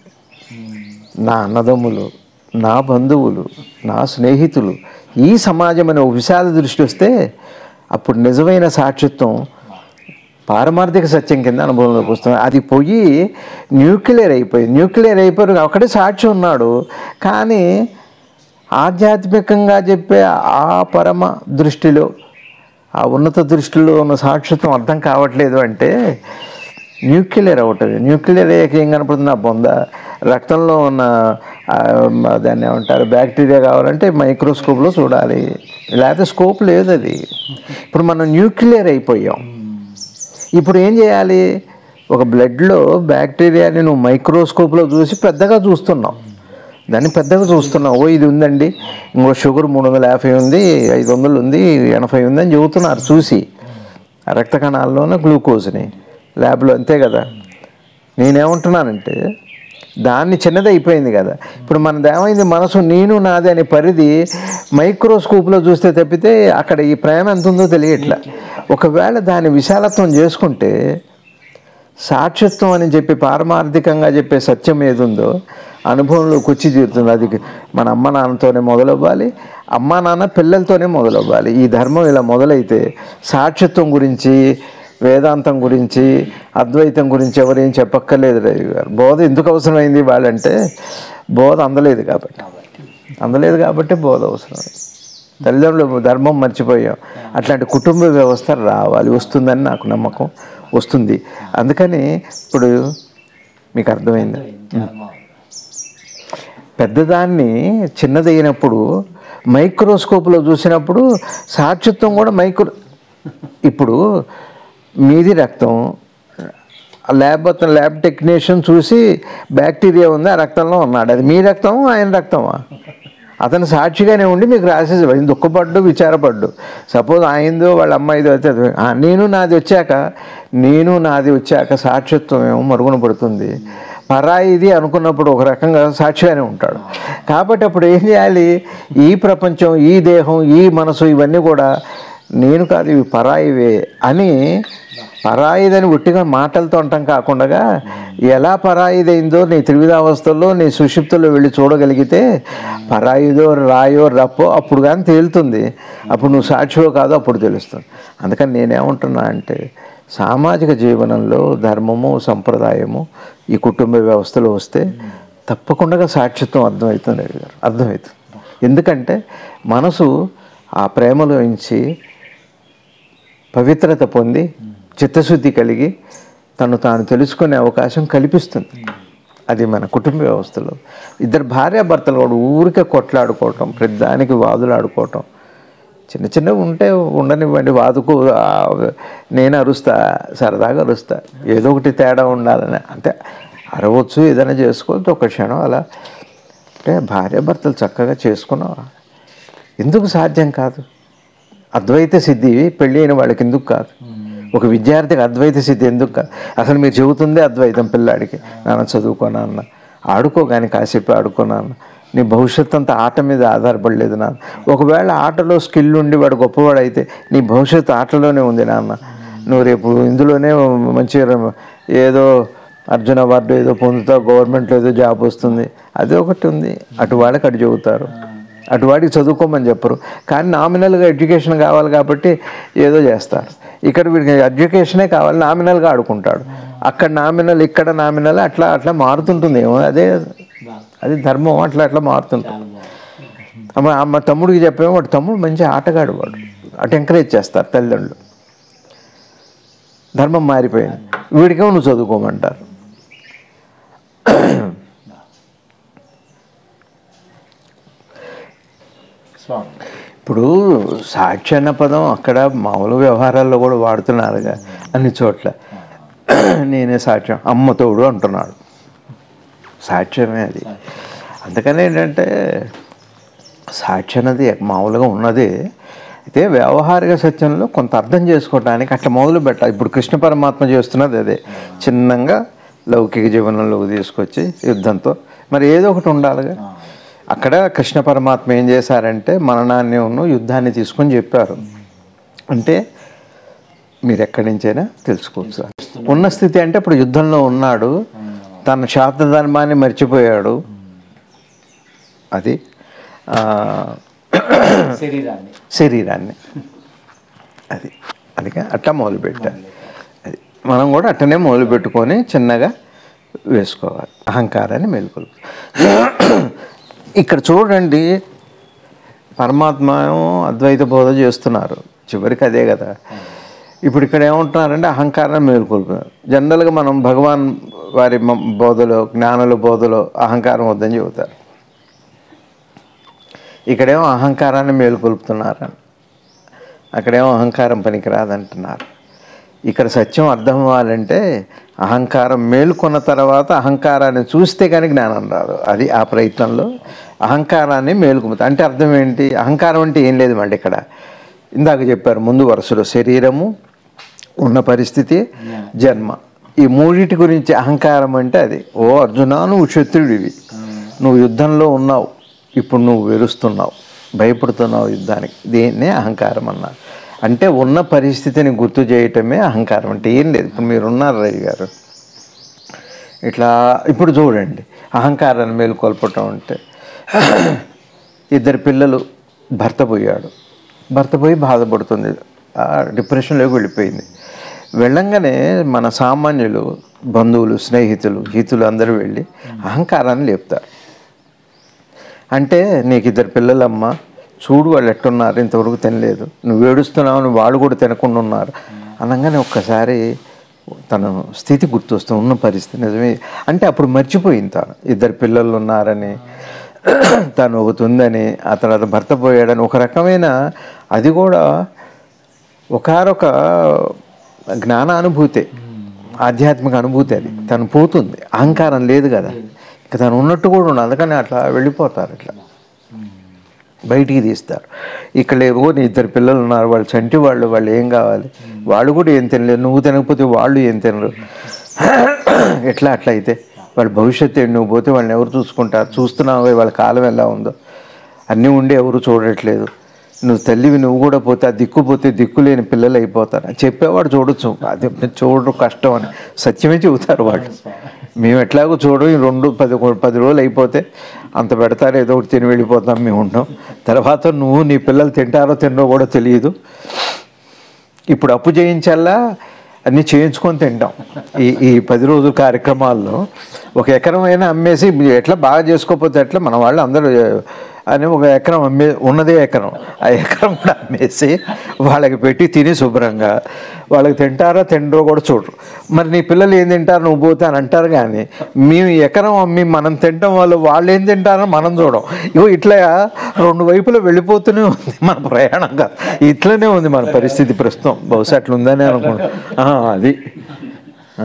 నా అన్నదమ్ములు నా బంధువులు నా స్నేహితులు ఈ సమాజం అనే ఒక విశాల దృష్టి వస్తే అప్పుడు నిజమైన సాక్షిత్వం పారమార్థిక సత్యం కింద అనుభవంలోకి వస్తుంది అది పోయి న్యూక్లియర్ అయిపోయింది న్యూక్లియర్ అయిపోయి అక్కడే సాక్షి ఉన్నాడు కానీ ఆధ్యాత్మికంగా చెప్పే ఆ పరమ దృష్టిలో ఆ ఉన్నత దృష్టిలో ఉన్న సాక్షిత్వం అర్థం కావట్లేదు అంటే న్యూక్లియర్ అవుతుంది న్యూక్లియర్ అయ్యాక ఏం కనపడుతుంది ఆ బొంద రక్తంలో ఉన్న ఆ, దాన్ని ఏమంటారు బ్యాక్టీరియా కావాలంటే మైక్రోస్కోప్లో చూడాలి లేకపోతే స్కోప్ లేదు అది ఇప్పుడు మనం న్యూక్లియర్ అయిపోయాం ఇప్పుడు ఏం చేయాలి ఒక బ్లడ్లో బ్యాక్టీరియాని నువ్వు మైక్రోస్కోప్లో చూసి పెద్దగా చూస్తున్నావు దాన్ని పెద్దగా చూస్తున్నావు ఓ ఇది ఉందండి ఇంకో షుగర్ మూడు వందల యాభై ఉంది ఐదు వందలు ఉంది ఎనభై ఉంది అని చెబుతున్నారు చూసి ఆ రక్త కణాల్లోనే గ్లూకోజ్ని ల్యాబ్లో అంతే కదా నేనేమంటున్నానంటే దాన్ని చిన్నది అయిపోయింది కదా ఇప్పుడు మనది ఏమైంది మనసు నేను నాది అనే పరిధి మైక్రోస్కోప్లో చూస్తే తప్పితే అక్కడ ఈ ప్రేమ ఎంత ఉందో తెలియట్లా ఒకవేళ దాని విశాలత్వం చేసుకుంటే సాక్షిత్వం అని చెప్పి పారమార్థికంగా చెప్పే సత్యం ఏది ఉందో అనుభవంలోకి వచ్చి తీరుతుంది అది మన అమ్మ నాన్నతోనే మొదలవ్వాలి అమ్మ నాన్న పిల్లలతోనే మొదలవ్వాలి ఈ ధర్మం ఇలా మొదలైతే సాక్షిత్వం గురించి వేదాంతం గురించి అద్వైతం గురించి ఎవరేం చెప్పక్కర్లేదు రవి గారు బోధ ఎందుకు అవసరమైంది వాళ్ళంటే బోధ అందలేదు కాబట్టి అందలేదు కాబట్టి బోధ అవసరం తల్లిదండ్రులు ధర్మం మర్చిపోయాం అట్లాంటి కుటుంబ వ్యవస్థ రావాలి వస్తుందని నాకు నమ్మకం వస్తుంది అందుకని ఇప్పుడు మీకు అర్థమైంది పెద్దదాన్ని చిన్నదైనప్పుడు మైక్రోస్కోప్లో చూసినప్పుడు సాక్షిత్వం కూడా మైక్రో ఇప్పుడు మీది రక్తం ల్యాబ్ అతను ల్యాబ్ టెక్నీషియన్ చూసి బ్యాక్టీరియా ఉంది ఆ రక్తంలో ఉన్నాడు అది మీ రక్తం ఆయన రక్తమా అతను సాక్షిగానే ఉండి మీకు రాసేసి ఆయన దుఃఖపడ్డు విచారపడ్డు సపోజ్ ఆయనదో వాళ్ళ అమ్మాయిదో అయితే అది, "ఆ, నేను నాది వచ్చాక నేను నాది వచ్చాక సాక్షిత్వం ఏమో మరుగున పడుతుంది పరాయిది అనుకున్నప్పుడు ఒక రకంగా సాక్షిగానే ఉంటాడు కాబట్టి అప్పుడు ఏం చేయాలి ఈ ప్రపంచం ఈ దేహం ఈ మనసు ఇవన్నీ కూడా నేను కాదు ఇవి పరాయివే అని పరాయిదని ఒట్టిగా మాటలతో అంటాం కాకుండా ఎలా పరాయిదైందో నీ త్రివిధావస్థల్లో నీ సుషిప్తుల్లో వెళ్ళి చూడగలిగితే పరాయిదో రాయో రప్పో అప్పుడు కానీ తేలుతుంది అప్పుడు నువ్వు సాక్షివో కాదో అప్పుడు తెలుస్తుంది అందుకని నేనేమంటున్నా అంటే సామాజిక జీవనంలో ధర్మము సంప్రదాయము ఈ కుటుంబ వ్యవస్థలో వస్తే తప్పకుండా సాక్షిత్వం అర్థమవుతుంది రవి గారు అర్థమవుతుంది ఎందుకంటే మనసు ఆ ప్రేమలోంచి పవిత్రత పొంది చిత్తశుద్ధి కలిగి తను తాను తెలుసుకునే అవకాశం కల్పిస్తుంది అది మన కుటుంబ వ్యవస్థలో ఇద్దరు భార్యాభర్తలు కూడా ఊరికే కొట్లాడుకోవటం ప్రతిదానికి వాదులాడుకోవటం చిన్న చిన్నవి ఉంటే ఉండనివ్వండి వాదుకు ఆ, నేను అరుస్తా సరదాగా అరుస్తా ఏదో ఒకటి తేడా ఉండాలని అంటే అరవచ్చు ఏదైనా చేసుకోవచ్చు ఒక క్షణం అలా అంటే భార్యాభర్తలు చక్కగా చేసుకున్నావా ఎందుకు సాధ్యం కాదు అద్వైత సిద్ధి పెళ్ళి అయిన వాళ్ళకి ఎందుకు కాదు ఒక విద్యార్థికి అద్వైత సిద్ధి ఎందుకు కాదు అసలు మీరు చెబుతుందే అద్వైతం పిల్లాడికి నాన్న చదువుకోనా అన్న ఆడుకో కానీ కాసేపు ఆడుకోనా అన్న నీ భవిష్యత్తు అంతా ఆట మీద ఆధారపడలేదు నాన్న ఒకవేళ ఆటలో స్కిల్ ఉండి వాడు గొప్పవాడు అయితే నీ భవిష్యత్తు ఆటలోనే ఉంది నాన్న నువ్వు రేపు ఇందులోనే మంచిగా ఏదో అర్జున అవార్డు ఏదో పొందుతావు గవర్నమెంట్లో ఏదో జాబ్ వస్తుంది అది ఒకటి ఉంది అటు వాళ్ళకి అటు చెబుతారు అటు వాడికి చదువుకోమని చెప్పరు కానీ నామినల్గా ఎడ్యుకేషన్ కావాలి కాబట్టి ఏదో చేస్తారు ఇక్కడ వీడికి ఎడ్యుకేషనే కావాలి నామినల్గా ఆడుకుంటాడు అక్కడ నామినల్ ఇక్కడ నామినల్ అట్లా అట్లా మారుతుంటుంది ఏమో అదే అది ధర్మం అట్లా అట్లా మారుతుంటుంది అమ్మ అమ్మ తమ్ముడికి చెప్పేమో వాడు తమ్ముడు మంచి ఆటగాడు వాడు అటు ఎంకరేజ్ చేస్తారు తల్లిదండ్రులు ధర్మం మారిపోయింది వీడికేమో నువ్వు చదువుకోమంటారు స్వామి ఇప్పుడు సాక్షి అన్న పదం అక్కడ మామూలు వ్యవహారాల్లో కూడా వాడుతున్నారుగా అన్ని చోట్ల నేనే సాక్ష్యం అమ్మ తోడు అంటున్నాడు సాక్ష్యమే అది అందుకని ఏంటంటే సాక్షి అన్నది మామూలుగా ఉన్నదే అయితే వ్యవహారిక సత్యంలో కొంత అర్థం చేసుకోవడానికి అట్లా మొదలు పెట్టాలి ఇప్పుడు కృష్ణ పరమాత్మ చేస్తున్నది అదే చిన్నంగా లౌకిక జీవనంలోకి తీసుకొచ్చి యుద్ధంతో మరి ఏదో ఒకటి ఉండాలిగా అక్కడ కృష్ణ పరమాత్మ ఏం చేశారంటే మననాన్ని ఉన్న యుద్ధాన్ని తీసుకొని చెప్పారు అంటే మీరు ఎక్కడి నుంచైనా తెలుసుకోవచ్చు సార్ ఉన్న స్థితి అంటే ఇప్పుడు యుద్ధంలో ఉన్నాడు తన శాబ్ద ధర్మాన్ని మర్చిపోయాడు అది ఆ, శరీరాన్ని శరీరాన్ని అది అందుకే అట్లా మొదలుపెట్టాలి అది మనం కూడా అట్టనే మొదలు పెట్టుకొని చిన్నగా వేసుకోవాలి అహంకారాన్ని మేలుకొల్పు ఇక్కడ చూడండి పరమాత్మ ఏమో అద్వైత బోధ చేస్తున్నారు చివరికి అదే కదా ఇప్పుడు ఇక్కడ ఏమంటున్నారంటే అహంకారాన్ని మేలుకొల్పున్నారు జనరల్గా మనం భగవాన్ వారి మ- బోధలో జ్ఞానుల బోధలో అహంకారం వద్దని చెబుతారు ఇక్కడేమో అహంకారాన్ని మేలుకొల్పుతున్నారు అక్కడేమో అహంకారం పనికిరాదంటున్నారు ఇక్కడ సత్యం అర్థం అవ్వాలంటే అహంకారం మేలుకొన్న తర్వాత అహంకారాన్ని చూస్తే కానీ జ్ఞానం రాదు అది ఆ ప్రయత్నంలో అహంకారాన్ని మేలుకొమ్ముతా అంటే అర్థం ఏంటి అహంకారం అంటే ఏం లేదు మళ్ళీ ఇక్కడ ఇందాక చెప్పారు ముందు వరుసలో శరీరము ఉన్న పరిస్థితి జన్మ ఈ మూడిటి గురించి అహంకారం అంటే అది ఓ అర్జున నువ్వు క్షత్రుడివి నువ్వు యుద్ధంలో ఉన్నావు ఇప్పుడు నువ్వు వెలుస్తున్నావు భయపడుతున్నావు యుద్ధానికి దీన్నే అహంకారం అన్నారు అంటే ఉన్న పరిస్థితిని గుర్తు చేయటమే అహంకారం అంటే ఏం లేదు ఇప్పుడు మీరు ఉన్నారు రవి గారు ఇట్లా ఇప్పుడు చూడండి అహంకారాన్ని మేలుకొల్పటం అంటే ఇద్దరు పిల్లలు భర్త పోయాడు భర్త పోయి బాధపడుతుంది ఆ డిప్రెషన్లోకి వెళ్ళిపోయింది వెళ్ళంగానే మన సామాన్యులు బంధువులు స్నేహితులు హితులు అందరూ వెళ్ళి అహంకారాన్ని లేపుతారు అంటే నీకు ఇద్దరు పిల్లలమ్మ చూడు వాళ్ళు ఎట్టున్నారు ఇంతవరకు తినలేదు నువ్వు ఏడుస్తున్నావు అని వాళ్ళు కూడా తినకుండా ఉన్నారు అనగానే ఒక్కసారి తన స్థితి గుర్తొస్తుంది ఉన్న పరిస్థితి నిజమే అంటే అప్పుడు మర్చిపోయింది తాను ఇద్దరు పిల్లలు ఉన్నారని తను ఒకటి ఉందని ఆ తర్వాత భర్త పోయాడని ఒక రకమైన అది కూడా ఒకనొక జ్ఞానానుభూతే ఆధ్యాత్మిక అనుభూతి అది తను పోతుంది అహంకారం లేదు కదా ఇంకా తను ఉన్నట్టు కూడా ఉండదు అందుకని అట్లా వెళ్ళిపోతారు ఇట్లా బయటికి తీస్తారు ఇక్కడ ఏవో నీ ఇద్దరు పిల్లలు ఉన్నారు వాళ్ళు చంటి వాళ్ళు వాళ్ళు ఏం కావాలి వాళ్ళు కూడా ఏం తినలేరు నువ్వు తినకపోతే వాళ్ళు ఏం తినరు ఎట్లా అట్లా అయితే వాళ్ళ భవిష్యత్తు ఏంటి? నువ్వు పోతే వాళ్ళని ఎవరు చూసుకుంటారు చూస్తున్నావు వాళ్ళ కాలం ఎలా ఉందో అన్నీ ఉండి ఎవరు చూడట్లేదు నువ్వు తల్లివి నువ్వు కూడా పోతే ఆ దిక్కు పోతే దిక్కు లేని పిల్లలు అయిపోతారు అని చెప్పేవాడు చూడొచ్చు అది చూడడం కష్టం అని సత్యమే చెబుతారు వాళ్ళు మేము ఎట్లాగో చూడడం ఈ రెండు పది పది రోజులు అయిపోతే అంత పెడతారు ఏదో ఒకటి తిని వెళ్ళిపోతాం మేము ఉంటాం తర్వాత నువ్వు నీ పిల్లలు తింటారో తినరో కూడా తెలియదు ఇప్పుడు అప్పు చేయించాలా అన్నీ చేయించుకొని తింటాం ఈ ఈ పది రోజుల కార్యక్రమాల్లో ఒక ఎకరం అయినా అమ్మేసి ఎట్లా బాగా చేసుకోకపోతే ఎట్లా మన వాళ్ళు అందరూ అని ఒక ఎకరం అమ్మే ఉన్నదే ఎకరం ఆ ఎకరం కూడా అమ్మేసి వాళ్ళకి పెట్టి తిని శుభ్రంగా వాళ్ళకి తింటారా తినరో కూడా చూడరు మరి నీ పిల్లలు ఏం తింటారు నువ్వు పోతే అని అంటారు కానీ మేము ఈ ఎకరం అమ్మి మనం తింటాం వాళ్ళు వాళ్ళు ఏం తింటారో మనం చూడం ఇగో ఇట్లా రెండు వైపులు వెళ్ళిపోతూనే ఉంది మన ప్రయాణం కాదు ఇట్లనే ఉంది మన పరిస్థితి ప్రస్తుతం బహుశా అట్లా ఉందని అనుకుంటా అది ఆ.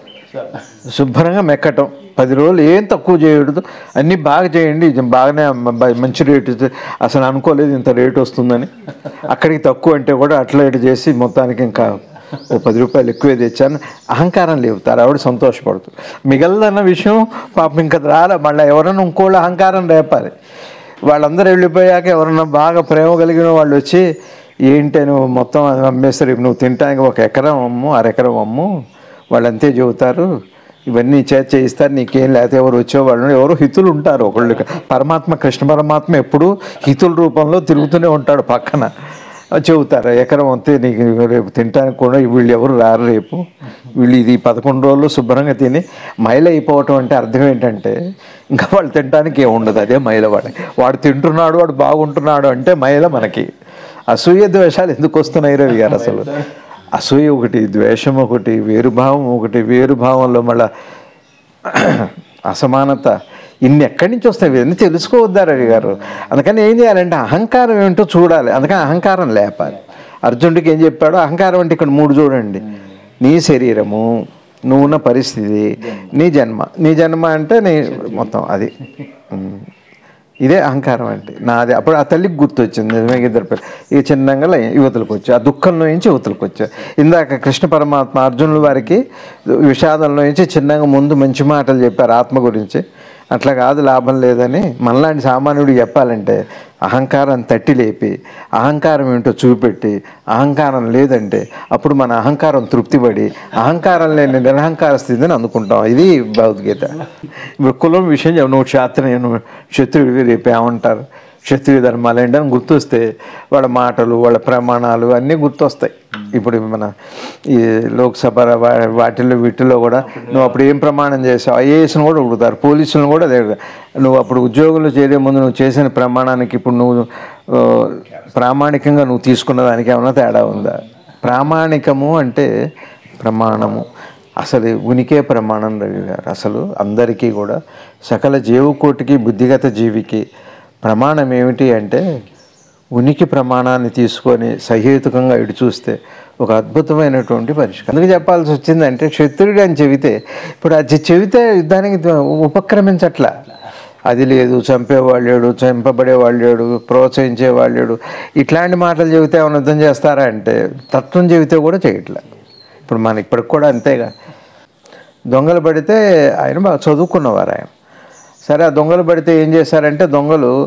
శుభ్రంగా మెక్కటం పది రోజులు ఏం తక్కువ చేయకూడదు అన్నీ బాగా చేయండి ఇది బాగానే అమ్మ- బ- మంచి రేటు ఇది. అసలు అనుకోలేదు ఇంత రేటు వస్తుందని అక్కడికి తక్కువ అంటే కూడా అట్లా ఇటు చేసి మొత్తానికి ఇంకా ఓ పది రూపాయలు ఎక్కువే తెచ్చాను అహంకారం లేపుతారు ఆవిడ సంతోషపడుతుంది మిగలదన్న విషయం పాపం ఇంకా రాలే మళ్ళీ ఎవరైనా ఇంకోళ్ళు అహంకారం రేపాలి వాళ్ళందరూ వెళ్ళిపోయాక ఎవరన్నా బాగా ప్రేమ కలిగిన వాళ్ళు వచ్చి ఏంటి నువ్వు మొత్తం అమ్మేస్తారు ఇప్పుడు నువ్వు తినడానికి ఒక ఎకరం అమ్ము అరెకరం అమ్ము వాళ్ళు అంతే చెబుతారు ఇవన్నీ చేత చేయిస్తారు నీకేం లేకపోతే ఎవరు వచ్చేవాళ్ళు ఎవరు హితులు ఉంటారు ఒకళ్ళు పరమాత్మ కృష్ణ పరమాత్మ ఎప్పుడూ హితుల రూపంలో తిరుగుతూనే ఉంటాడు పక్కన చెబుతారు ఎకరం అంతే నీకు రేపు తినడానికి కూడా వీళ్ళు ఎవరు రారు రేపు వీళ్ళు ఇది పదకొండు రోజులు శుభ్రంగా తిని మైల అయిపోవటం అంటే అర్థం ఏంటంటే ఇంకా వాళ్ళు తినడానికి ఏం ఉండదు అదే మైల వాడి వాడు తింటున్నాడు వాడు బాగుంటున్నాడు అంటే మైల మనకి అసూయ ద్వేషాలు ఎందుకు వస్తున్నాయి రవి గారు అసలు అసూయ ఒకటి ద్వేషం ఒకటి వేరుభావం ఒకటి వేరుభావంలో మళ్ళా అసమానత ఇన్ని ఎక్కడి నుంచి వస్తాయి ఇవన్నీ తెలుసుకోవద్దా రవి గారు అందుకని ఏం చేయాలంటే అహంకారం ఏంటో చూడాలి అందుకని అహంకారం లేపాలి అర్జునుడికి ఏం చెప్పాడో అహంకారం అంటే ఇక్కడ మూడు చూడండి నీ శరీరము నువ్వున్న పరిస్థితి నీ జన్మ నీ జన్మ అంటే నీ మొత్తం అది ఉమ్. ఇదే అహంకారం అంటే నాది అప్పుడు ఆ తల్లికి గుర్తొచ్చింది నిజమే ఇద్దరు పిల్లలు ఇక చిన్నగా లై- యువతలకు వచ్చా ఆ దుఃఖంలో నుంచి యువతలకు వచ్చా ఇందాక కృష్ణ పరమాత్మ అర్జునుల వారికి విషాదంలో నుంచి చిన్నగా ముందు మంచి మాటలు చెప్పారు ఆత్మ గురించి అట్లా కాదు లాభం లేదని మనలాంటి సామాన్యుడు చెప్పాలంటే అహంకారం తట్టి లేపి అహంకారం ఏంటో చూపెట్టి అహంకారం లేదంటే అప్పుడు మన అహంకారం తృప్తిపడి అహంకారం లేని నిరహంకార స్థితిని అందుకుంటాం ఇది భగవద్గీత ఇప్పుడు కులం విషయం చెప్పు, నువ్వు క్షాత్రియ నువ్వు క్షత్రుడివి రేపు ఏమంటారు క్షత్రియ ధర్మాలు ఏంటని గుర్తొస్తే వాళ్ళ మాటలు వాళ్ళ ప్రమాణాలు అన్నీ గుర్తొస్తాయి ఇప్పుడు మన ఈ లోక్సభ వా- వాటిల్లో వీటిల్లో కూడా నువ్వు అప్పుడు ఏం ప్రమాణం చేసావు ఐఏఎస్ను కూడా అడుగుతారు పోలీసులను కూడా అదే నువ్వు అప్పుడు ఉద్యోగంలో చేరే ముందు నువ్వు చేసిన ప్రమాణానికి ఇప్పుడు నువ్వు ఆ, ప్రామాణికంగా నువ్వు తీసుకున్న దానికి ఏమైనా తేడా ఉందా ప్రామాణికము అంటే ప్రమాణము అసలు ఉనికే ప్రమాణం రవి గారు అసలు అందరికీ కూడా సకల జీవకోటికి బుద్ధిగత జీవికి ప్రమాణం ఏమిటి అంటే ఉనికి ప్రమాణాన్ని తీసుకొని సహేతుకంగా ఇటు చూస్తే ఒక అద్భుతమైనటువంటి పరిష్కారం అందుకు చెప్పాల్సి వచ్చిందంటే క్షత్రుడు అని చెబితే ఇప్పుడు అది చెబితే యుద్ధానికి ఉపక్రమించట్లా అది లేదు చంపేవాళ్ళు లేడు చంపబడేవాళ్ళు లేడు ప్రోత్సహించేవాళ్ళు లేడు ఇట్లాంటి మాటలు చెబితే ఏమైనా యుద్ధం చేస్తారా అంటే తత్వం చెబితే కూడా చేయట్లే ఇప్పుడు మన ఇప్పటికి కూడా అంతేగా దొంగలు పడితే ఆయన బాగా చదువుకున్నవారు ఆయన సరే ఆ దొంగలు పడితే ఏం చేశారంటే దొంగలు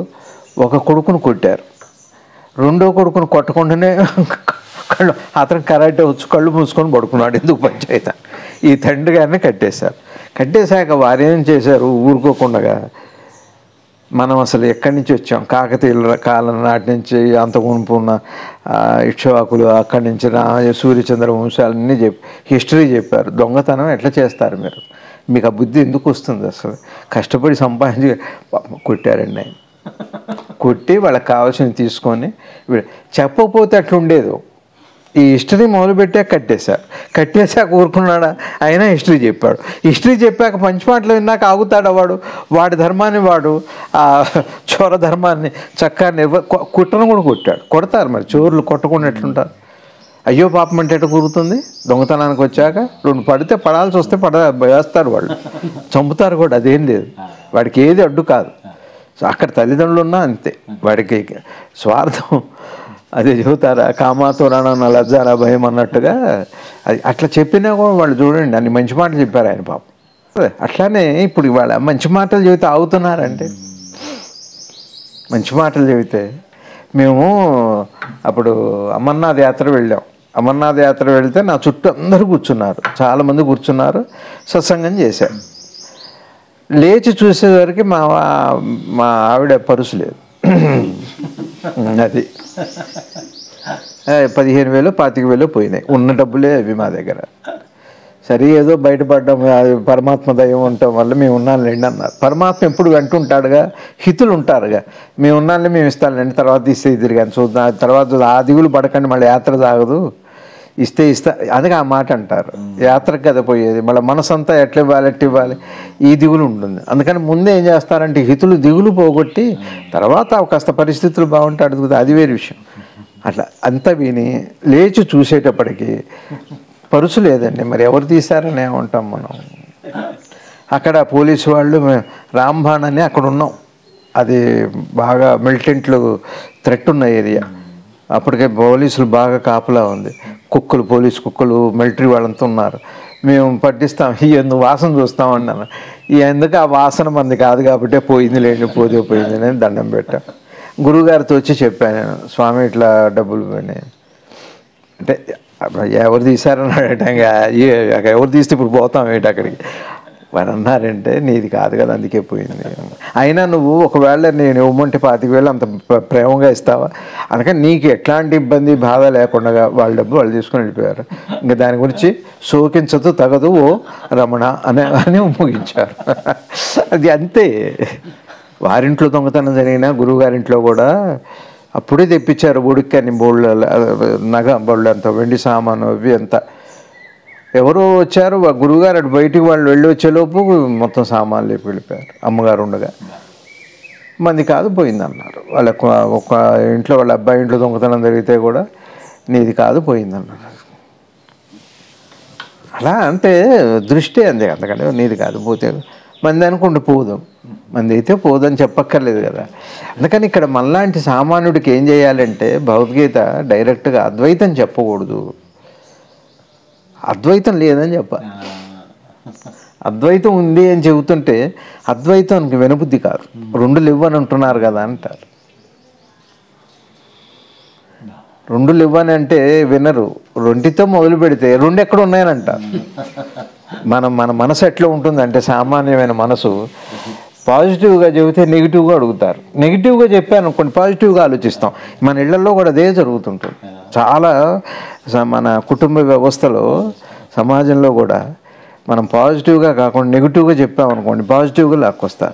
ఒక కొడుకును కొట్టారు రెండో కొడుకును కొట్టకుండానే కళ్ళు అతను కరాటే వచ్చి కళ్ళు మూసుకొని పడుకున్నాడు ఎందుకు పంచాయతీ ఈ తండ్రి గారిని కట్టేశారు కట్టేశాక వారేం చేశారు ఊరుకోకుండా మనం అసలు ఎక్కడి నుంచి వచ్చాం కాకతీయుల కాలం నాటి నుంచి అంత గుంపు ఉన్న ఆ, ఇక్ష్వాకులు అక్కడి నుంచి రా సూర్యచంద్ర వంశాలన్నీ చెప్పి హిస్టరీ చెప్పారు దొంగతనం ఎట్లా చేస్తారు మీరు మీకు ఆ బుద్ధి ఎందుకు వస్తుంది అసలు కష్టపడి సంపాదించి పాపం కొట్టారండి ఆయన కొట్టి వాళ్ళకి కావాల్సినవి తీసుకొని వీ- చెప్పకపోతే అట్లా ఉండేది ఈ హిస్టరీ మొదలుపెట్టాక కట్టేశారు కట్టేశాక ఊరుకున్నాడా అయినా హిస్టరీ చెప్పాడు హిస్టరీ చెప్పాక పంచమాటలు విన్నాక ఆగుతాడా వాడు వాడి ధర్మాన్ని వాడు ఆ చోర ధర్మాన్ని చక్కగా నిర్వ కొ- కుట్రను కూడా కొట్టాడు కొడతారు మరి చోరులు కొట్టకుండా ఎట్లుంటారు అయ్యో పాపం అంటే ఎట్ట కురుగుతుంది దొంగతనానికి వచ్చాక రెండు పడితే పడాల్సి వస్తే పడ వేస్తారు వాళ్ళు చంపుతారు కూడా అదేం లేదు వాడికి ఏది అడ్డు కాదు సో అక్కడ తల్లిదండ్రులు ఉన్నా అంతే వాడికి స్వార్థం అదే చెబుతారా కామాతో రానా లజ్జారా భయం అన్నట్టుగా అది అట్లా చెప్పినా కూడా వాళ్ళు చూడండి అన్ని మంచి మాటలు చెప్పారు ఆయన పాపం అదే, అట్లానే ఇప్పుడు ఇవాళ మంచి మాటలు చెబితే ఆగుతున్నారంటే మంచి మాటలు చెబితే మేము అప్పుడు అమర్నాథ్ యాత్ర వెళ్ళాం అమర్నాథ్ యాత్ర వెళ్తే నా చుట్టూ అందరూ కూర్చున్నారు చాలామంది కూర్చున్నారు సత్సంగం చేశారు లేచి చూసేసరికి మా వా- మా ఆవిడ పరుసు లేదు అది ఏ, పదిహేను వేలు పాతిక వేలు పోయినాయి ఉన్న డబ్బులే అవి మా దగ్గర సరే ఏదో బయటపడడం అది పరమాత్మ దయం ఉండటం వల్ల మేము ఉన్నానులేండి అన్నారు పరమాత్మ ఎప్పుడు అంటుంటాడుగా హితులు ఉంటారుగా మేము ఉన్నానులే మేము ఇస్తానులేండి తర్వాత ఇస్తే ఇద్దరు కానీ చూద్దాం తర్వాత ఆ దిగులు పడకండి మళ్ళీ యాత్ర సాగదు ఇస్తే ఇస్తా అందుకే ఆ మాట అంటారు యాత్రకు కదా పోయేది మళ్ళీ మనసంతా ఎట్లా ఇవ్వాలి ఎట్లా ఇవ్వాలి ఈ దిగులు ఉంటుంది అందుకని ముందే ఏం చేస్తారంటే హితులు దిగులు పోగొట్టి తర్వాత కాస్త పరిస్థితులు బాగుంటే అడుగుతుంది అది వేరే విషయం అట్లా అంతా విని లేచి చూసేటప్పటికి పరుసు లేదండి మరి ఎవరు తీశారని ఏమంటాం మనం అక్కడ పోలీసు వాళ్ళు మే- రాంబాణ్ అని అక్కడ ఉన్నాం అది బాగా మిలిటెంట్లు థ్రెట్ ఉన్న ఏరియా అప్పటికే పోలీసులు బాగా కాపలా ఉంది కుక్కలు పోలీసు కుక్కలు మిలిటరీ వాళ్ళంతా ఉన్నారు మేము పట్టిస్తాం ఈ ఎందుకు వాసన చూస్తాం అన్నాను ఈ ఎందుకు ఆ వాసన మంది కాదు కాబట్టి పోయింది లేండి పోతే పోయింది అని దండం పెట్టాం గురువుగారితో వచ్చి చెప్పాను నేను స్వామి ఇట్లా డబ్బులు పోయినాయి అంటే ఎవరు తీశారని అడగటంగా ఎవరు తీస్తే ఇప్పుడు పోతాం ఏంటి అక్కడికి వారు అన్నారంటే నీది కాదు కదా అందుకే పోయింది అయినా నువ్వు ఒకవేళ నేను ఇవ్వమంటే పాతిక వేలు అంత ప్ర- ప్రేమగా ఇస్తావా అందుకని నీకు ఎట్లాంటి ఇబ్బంది బాధ లేకుండా వాళ్ళ డబ్బు వాళ్ళు తీసుకొని వెళ్ళిపోయారు ఇంకా దాని గురించి శోకించదు తగదు ఓ రమణ అనే అని ముగించారు అది అంతే వారింట్లో దొంగతనం జరిగిన గురువుగారింట్లో కూడా అప్పుడే తెప్పించారు ఉడికని బోళ్ళు నగ బోళ్ళు అంత వెండి సామాను అవి అంత ఎవరో వచ్చారు ఆ గురువుగారు అటు బయటికి వాళ్ళు వెళ్ళి వచ్చేలోపు మొత్తం సామాన్లు లేపి వెళ్ళిపోయారు అమ్మగారు ఉండగా మంది కాదు పోయింది అన్నారు వాళ్ళ ఒక- ఒక ఇంట్లో వాళ్ళ అబ్బాయి ఇంట్లో దొంగతనం జరిగితే కూడా నీది కాదు పోయింది అన్నారు అలా అంటే దృష్టి అంతే అంతకంటే నీది కాదు పోతే మంది అనుకుంటే పోదు మంది అయితే పోదని చెప్పక్కర్లేదు కదా అందుకని ఇక్కడ మనలాంటి సామాన్యుడికి ఏం చేయాలంటే భగవద్గీత డైరెక్ట్గా అద్వైతం చెప్పకూడదు అద్వైతం లేదని చెప్పాలి అద్వైతం ఉంది అని చెబుతుంటే అద్వైతానికి వినబుద్ధి కాదు రెండు ఇవ్వని అంటున్నారు కదా అంటారు రెండు ఇవ్వని అంటే వినరు రెండితో మొదలు పెడితే రెండు ఎక్కడ ఉన్నాయని అంటారు మనం మన మనసు ఎట్లా ఉంటుంది అంటే సామాన్యమైన మనసు పాజిటివ్గా చెబితే నెగిటివ్గా అడుగుతారు నెగిటివ్గా చెప్పాను అనుకోండి పాజిటివ్గా ఆలోచిస్తాం మన ఇళ్లలో కూడా అదే జరుగుతుంటుంది చాలా స- మన కుటుంబ వ్యవస్థలో సమాజంలో కూడా మనం పాజిటివ్గా కాకుండా నెగిటివ్గా చెప్పామనుకోండి పాజిటివ్గా లాక్కొస్తారు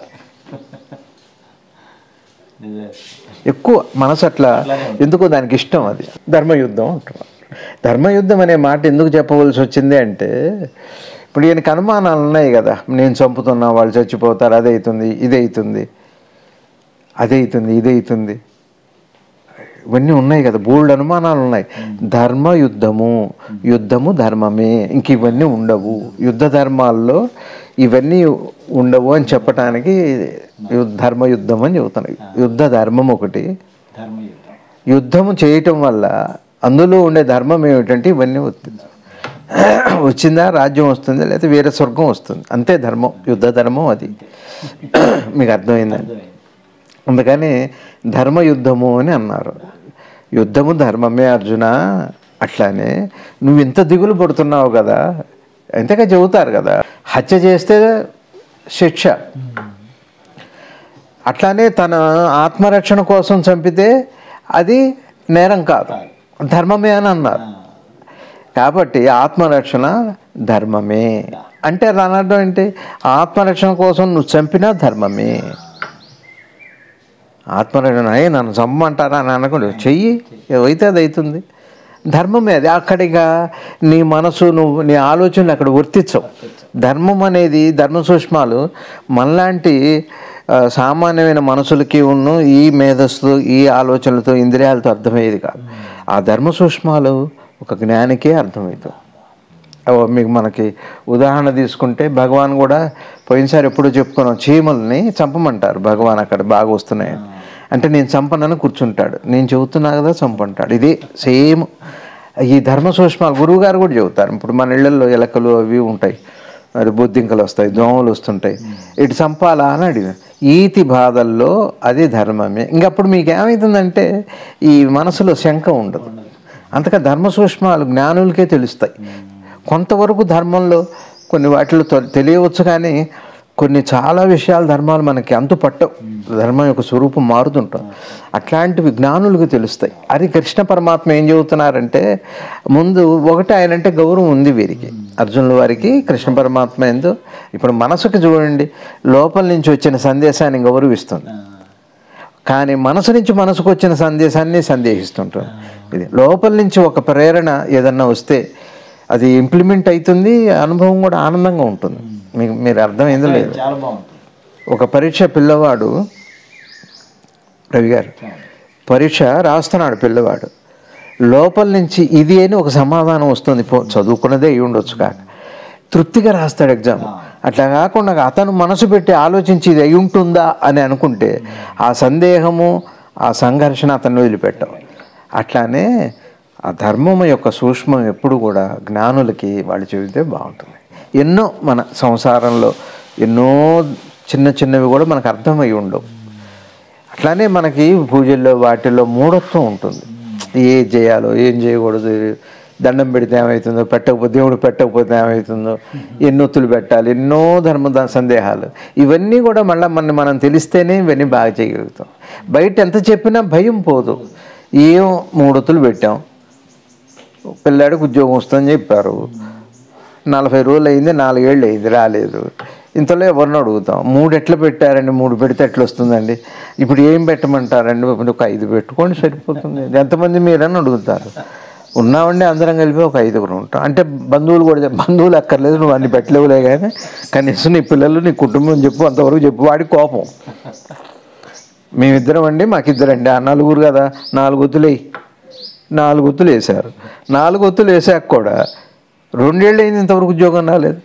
ఎక్కువ మనసు అట్లా ఎందుకో దానికి ఇష్టం అది ధర్మయుద్ధం అంటున్నారు ధర్మయుద్ధం అనే మాట ఎందుకు చెప్పవలసి వచ్చింది అంటే ఇప్పుడు ఈయనకి అనుమానాలు ఉన్నాయి కదా నేను చంపుతున్నా వాళ్ళు చచ్చిపోతారు అదే అవుతుంది ఇది అవుతుంది అదే అవుతుంది ఇది అవుతుంది ఇవన్నీ ఉన్నాయి కదా బోల్డ్ అనుమానాలు ఉన్నాయి ధర్మ యుద్ధము యుద్ధము ధర్మమే ఇంక ఇవన్నీ ఉండవు యుద్ధ ధర్మాల్లో ఇవన్నీ ఉండవు అని చెప్పటానికి యు- ధర్మ యుద్ధం అని చెబుతున్నాయి యుద్ధ ధర్మం ఒకటి ధర్మయుద్ధం యుద్ధము చేయటం వల్ల అందులో ఉండే ధర్మం ఏమిటంటే ఇవన్నీ వస్తుంది వచ్చిందా రాజ్యం వస్తుంది లేకపోతే వేరే స్వర్గం వస్తుంది అంతే ధర్మం యుద్ధ ధర్మం అది మీకు అర్థమైందండి అర్థమైంది అందుకని ధర్మయుద్ధము అని అన్నారు యుద్ధము ధర్మమే అర్జున అట్లానే నువ్వు ఇంత దిగులు పడుతున్నావు కదా ఎంతగా చెబుతారు కదా హత్య చేస్తే శిక్ష అట్లానే తన ఆత్మరక్షణ కోసం చంపితే అది నేరం కాదు ధర్మమే అని అన్నారు కాబట్టి ఆత్మరక్షణ ధర్మమే అంటే దాని అర్థం ఏంటి ఆత్మరక్షణ కోసం నువ్వు చంపినా ధర్మమే ఆత్మరక్షణ అయ్యి నన్ను చంపమంటారా అని అనకుండా చెయ్యి ఏవైతే అది అవుతుంది ధర్మమే అది అక్కడిగా నీ మనసు నువ్వు నీ ఆలోచనలు అక్కడ వర్తించవు ధర్మం అనేది ధర్మ సూక్ష్మాలు మనలాంటి ఆ, సామాన్యమైన మనసులకి ఉన్న ఈ మేధస్సు ఈ ఆలోచనలతో ఇంద్రియాలతో అర్థమయ్యేది కాదు ఆ ధర్మ సూక్ష్మాలు ఒక జ్ఞానికే అర్థమవుతుంది ఓ మీకు మనకి ఉదాహరణ తీసుకుంటే భగవాన్ కూడా పోయినసారి ఎప్పుడో చెప్పుకున్నాం చీమల్ని చంపమంటారు భగవాన్ అక్కడ బాగా వస్తున్నాయి అంటే నేను చంపనని కూర్చుంటాడు నేను చెబుతున్నా కదా చంపంటాడు ఇది సేమ్ ఈ ధర్మ సూక్ష్మాలు గురువు గారు కూడా చెబుతారు ఇప్పుడు మన ఇళ్లలో ఎలకలు అవి ఉంటాయి మరి బొద్దింకలు వస్తాయి దోమలు వస్తుంటాయి ఇటు చంపాలా అని అడిగా ఈతి బాధల్లో అది ధర్మమే ఇంకప్పుడు మీకు ఏమవుతుందంటే ఈ మనసులో శంక ఉండదు అంతగా ధర్మ సూక్ష్మాలు జ్ఞానులకే తెలుస్తాయి కొంతవరకు ధర్మంలో కొన్ని వాటిలో తె- తెలియవచ్చు కానీ కొన్ని చాలా విషయాలు ధర్మాలు మనకి అంతు పట్టవు ధర్మం యొక్క స్వరూపం మారుతుంటాం అట్లాంటివి జ్ఞానులకు తెలుస్తాయి అది కృష్ణ పరమాత్మ ఏం చెబుతున్నారంటే ముందు ఒకటి ఆయనంటే గౌరవం ఉంది వీరికి అర్జునుల వారికి కృష్ణ పరమాత్మ ఎందు ఇప్పుడు మనసుకి చూడండి లోపల నుంచి వచ్చిన సందేశాన్ని గౌరవిస్తుంది కానీ మనసు నుంచి మనసుకు వచ్చిన సందేశాన్ని సందేహిస్తుంటాం ఇది లోపల నుంచి ఒక ప్రేరణ ఏదన్నా వస్తే అది ఇంప్లిమెంట్ అవుతుంది అనుభవం కూడా ఆనందంగా ఉంటుంది మీకు మీరు అర్థమైందో లేదు చాలా బాగుంటుంది ఒక పరీక్ష పిల్లవాడు రవి గారు పరీక్ష రాస్తున్నాడు పిల్లవాడు లోపల నుంచి ఇది అని ఒక సమాధానం వస్తుంది పో చదువుకున్నదే అయి ఉండొచ్చు కాక తృప్తిగా రాస్తాడు ఎగ్జామ్ అట్లా కాకుండా అతను మనసు పెట్టి ఆలోచించి ఇది అయి ఉంటుందా అని అనుకుంటే ఆ సందేహము ఆ సంఘర్షణ అతన్ని వదిలిపెట్టవు అట్లానే ఆ ధర్మం యొక్క సూక్ష్మం ఎప్పుడు కూడా జ్ఞానులకి వాళ్ళు చెబితే బాగుంటుంది ఎన్నో మన సంసారంలో ఎన్నో చిన్న చిన్నవి కూడా మనకు అర్థమై ఉండవు అట్లానే మనకి పూజల్లో వాటిల్లో మూఢత్వం ఉంటుంది ఏ చేయాలో ఏం చేయకూడదు దండం పెడితే ఏమవుతుందో పెట్టకపోతే దేవుడు పెట్టకపోతే ఏమవుతుందో ఎన్ని ఒత్తులు పెట్టాలి ఎన్నో ధర్మ ద- సందేహాలు ఇవన్నీ కూడా మళ్ళీ మన మనం తెలిస్తేనే ఇవన్నీ బాగా చేయగలుగుతాం బయట ఎంత చెప్పినా భయం పోదు ఏం మూడొత్తులు పెట్టాం పిల్లాడికి ఉద్యోగం వస్తుందని చెప్పారు నలభై రోజులు అయింది నాలుగేళ్ళు అయింది రాలేదు ఇంతలో ఎవరిని అడుగుతాం మూడు ఎట్లా పెట్టారండి మూడు పెడితే ఎట్లా వస్తుందండి ఇప్పుడు ఏం పెట్టమంటారండి ఇప్పుడు ఒక ఐదు పెట్టుకోండి సరిపోతుంది ఎంతమంది మీరని అడుగుతారు ఉన్నామండి అందరం కలిపి ఒక ఐదుగురు ఉంటాం అంటే బంధువులు కూడా చెప్- బంధువులు అక్కర్లేదు నువ్వు అన్ని పెట్టలేవులే కానీ కనీసం నీ పిల్లలు నీ కుటుంబం చెప్పు అంతవరకు చెప్పు వాడి కోపం మేమిద్దరం అండి మాకిద్దరండి ఆ నలుగురు కదా నాలుగు ఒత్తులు వేయి నాలుగు ఒత్తులు వేశారు నాలుగు ఒత్తులు వేసాక కూడా రెండేళ్ళు అయింది ఇంతవరకు ఉద్యోగం రాలేదు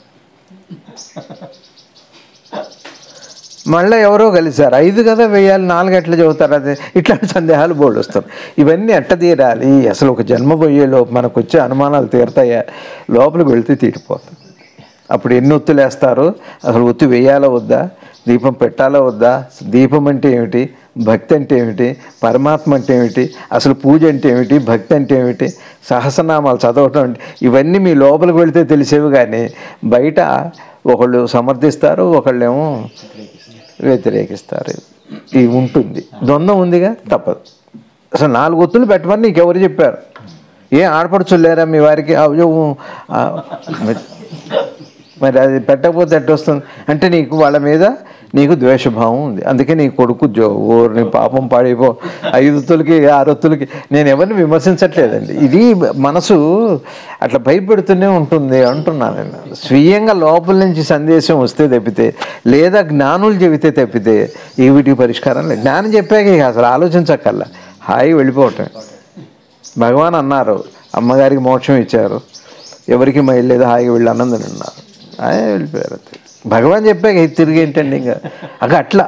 మళ్ళీ ఎవరో కలిశారు ఐదు కదా వేయాలి నాలుగు ఎట్లా చదువుతారు అదే ఇట్లాంటి సందేహాలు బోల్డ్ వస్తాయి ఇవన్నీ ఎట్ట తీరాలి అసలు ఒక జన్మ పోయేలో మనకు వచ్చే అనుమానాలు తీరుతాయా లోపలికి వెళ్తే తీరిపోతుంది అప్పుడు ఎన్ని ఒత్తులు వేస్తారు అసలు ఒత్తి వేయాలా వద్దా దీపం పెట్టాలా వద్దా దీపం అంటే ఏమిటి భక్తి అంటే ఏమిటి పరమాత్మ అంటే ఏమిటి అసలు పూజ అంటే ఏమిటి భక్తి అంటే ఏమిటి సహస్రనామాలు చదవటం అంటే ఇవన్నీ మీ లోపలికి వెళితే తెలిసేవి కానీ బయట ఒకళ్ళు సమర్థిస్తారు ఒకళ్ళేమో వ్యతిరేకిస్తారు ఇది ఉంటుంది ద్వంద్వం ఉందిగా తప్పదు అసలు నాలుగు ఒత్తులు పెట్టమని నీకు ఎవరు చెప్పారు ఏ ఆడపడుచులు లేరా మీ వారికి అయ్యో ఆ, మరి- మరి అది పెట్టకపోతే ఎట్ట వస్తుంది అంటే నీకు వాళ్ళ మీద నీకు ద్వేషభావం ఉంది అందుకే నీ కొడుకు జో ఓర్ని పాపం పాడిపో ఐదుతులకి ఆరొత్తులకి నేను ఎవరిని విమర్శించట్లేదండి ఇది మనసు అట్లా భయపెడుతూనే ఉంటుంది అంటున్నాను నేను స్వీయంగా లోపల నుంచి సందేశం వస్తే తప్పితే లేదా జ్ఞానులు చెబితే తప్పితే ఈ వీటికి పరిష్కారం లేదు జ్ఞానం చెప్పాక ఇక అసలు ఆలోచించక్కల్లా హాయి వెళ్ళిపోవటం భగవాన్ అన్నారు అమ్మగారికి మోక్షం ఇచ్చారు ఎవరికి మైలు లేదు హాయిగా వెళ్ళి ఆనందం ఉన్నారు హాయి వెళ్ళిపోయారు అంతే. భగవాన్ చెప్పాక ఇది తిరిగి ఏంటండి ఇంకా అక అట్లా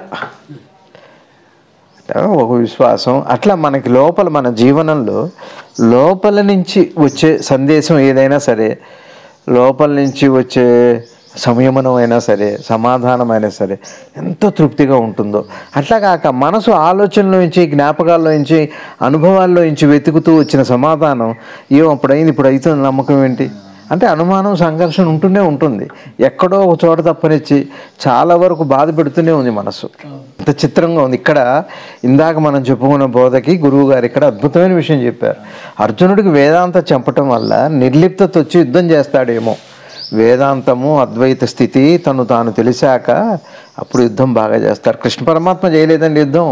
అట్లా ఒక విశ్వాసం అట్లా మనకి లోపల మన జీవనంలో లోపల నుంచి వచ్చే సందేశం ఏదైనా సరే లోపల నుంచి వచ్చే సంయమనం అయినా సరే సమాధానం అయినా సరే ఎంతో తృప్తిగా ఉంటుందో అట్లా కాక మనసు ఆలోచనలో నుంచి జ్ఞాపకాల్లో నుంచి అనుభవాల్లో నుంచి వెతుకుతూ వచ్చిన సమాధానం ఏం అప్పుడు అయింది ఇప్పుడు అవుతుంది నమ్మకం ఏంటి అంటే అనుమానం సంఘర్షణ ఉంటూనే ఉంటుంది ఎక్కడో ఒక చోట తప్పనిచ్చి చాలా వరకు బాధ పెడుతూనే ఉంది మనసు అంత చిత్రంగా ఉంది ఇక్కడ ఇందాక మనం చెప్పుకున్న బోధకి గురువు గారు ఇక్కడ అద్భుతమైన విషయం చెప్పారు అర్జునుడికి వేదాంత చంపటం వల్ల నిర్లిప్తత వచ్చి యుద్ధం చేస్తాడేమో వేదాంతము అద్వైత స్థితి తను తాను తెలిసాక అప్పుడు యుద్ధం బాగా చేస్తారు కృష్ణ పరమాత్మ చేయలేదండి యుద్ధం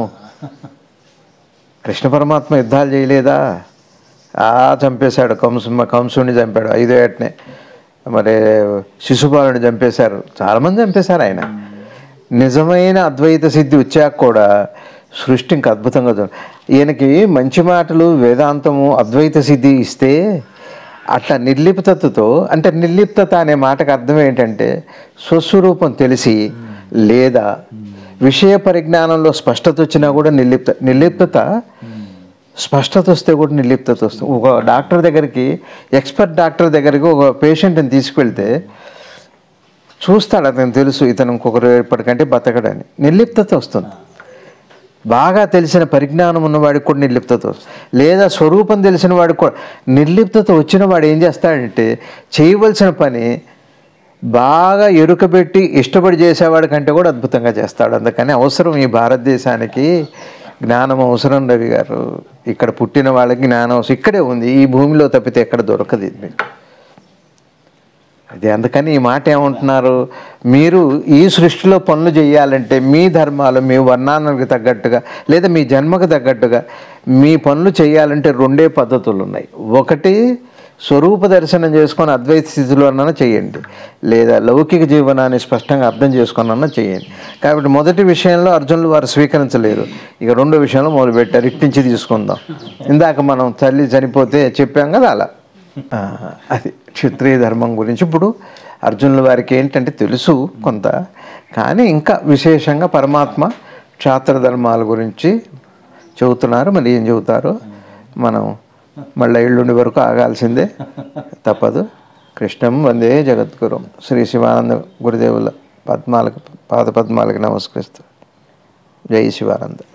కృష్ణ పరమాత్మ యుద్ధాలు చేయలేదా ఆ చంపేశాడు కంసు కంసుని చంపాడు ఐదో ఏటనే మరి శిశుపాలుని చంపేశారు చాలామంది చంపేశారు ఆయన నిజమైన అద్వైత సిద్ధి వచ్చాక కూడా సృష్టి ఇంకా అద్భుతంగా జరుగు- ఈయనకి మంచి మాటలు వేదాంతము అద్వైత సిద్ధి ఇస్తే అట్లా నిర్లిప్తతతో అంటే నిర్లిప్తత అనే మాటకు అర్థం ఏంటంటే స్వస్వరూపం తెలిసి లేదా విషయ పరిజ్ఞానంలో స్పష్టత వచ్చినా కూడా నిర్లిప్త నిర్లిప్తత స్పష్టత వస్తే కూడా నిర్లిప్తత వస్తుంది ఒక డాక్టర్ దగ్గరికి ఎక్స్పర్ట్ డాక్టర్ దగ్గరికి ఒక పేషెంట్ని తీసుకువెళ్తే చూస్తాడు అతను తెలుసు ఇతను ఇంకొకరు ఎప్పటికంటే బతకడని నిర్లిప్తత వస్తుంది బాగా తెలిసిన పరిజ్ఞానం ఉన్నవాడికి కూడా నిర్లిప్తత వస్తుంది లేదా స్వరూపం తెలిసిన వాడికి కూడా నిర్లిప్తత వచ్చిన వాడు ఏం చేస్తాడంటే చేయవలసిన పని బాగా ఎరుకబెట్టి ఇష్టపడి చేసేవాడి కంటే కూడా అద్భుతంగా చేస్తాడు అందుకని అవసరం ఈ భారతదేశానికి జ్ఞానం అవసరం రవి గారు ఇక్కడ పుట్టిన వాళ్ళకి జ్ఞానం అవసరం ఇక్కడే ఉంది ఈ భూమిలో తప్పితే ఎక్కడ దొరకదు ఇది మీకు అది అందుకని ఈ మాట ఏమంటున్నారు మీరు ఈ సృష్టిలో పనులు చేయాలంటే మీ ధర్మాలు మీ వర్ణానికి తగ్గట్టుగా లేదా మీ జన్మకు తగ్గట్టుగా మీ పనులు చేయాలంటే రెండే పద్ధతులు ఉన్నాయి ఒకటి స్వరూప దర్శనం చేసుకొని అద్వైత స్థితిలో అన్న చేయండి లేదా లౌకిక జీవనాన్ని స్పష్టంగా అర్థం చేసుకొని చేయండి కాబట్టి మొదటి విషయంలో అర్జునులు వారు స్వీకరించలేరు ఇక రెండో విషయంలో మొదలుపెట్టారు ఇట్టించి తీసుకుందాం ఇందాక మనం తల్లి చనిపోతే చెప్పాం కదా అలా ఆ, అది క్షత్రియ ధర్మం గురించి ఇప్పుడు అర్జునుల వారికి ఏంటంటే తెలుసు కొంత కానీ ఇంకా విశేషంగా పరమాత్మ క్షాత్ర ధర్మాల గురించి చెబుతున్నారు మరి ఏం చెబుతారో మనం మళ్ళీ ఎల్లుండి వరకు ఆగాల్సిందే తప్పదు కృష్ణం వందే జగద్గురు శ్రీ శివానంద గురుదేవుల పద్మాలకు పాద పద్మాలకు నమస్కరిస్తూ జై శివానంద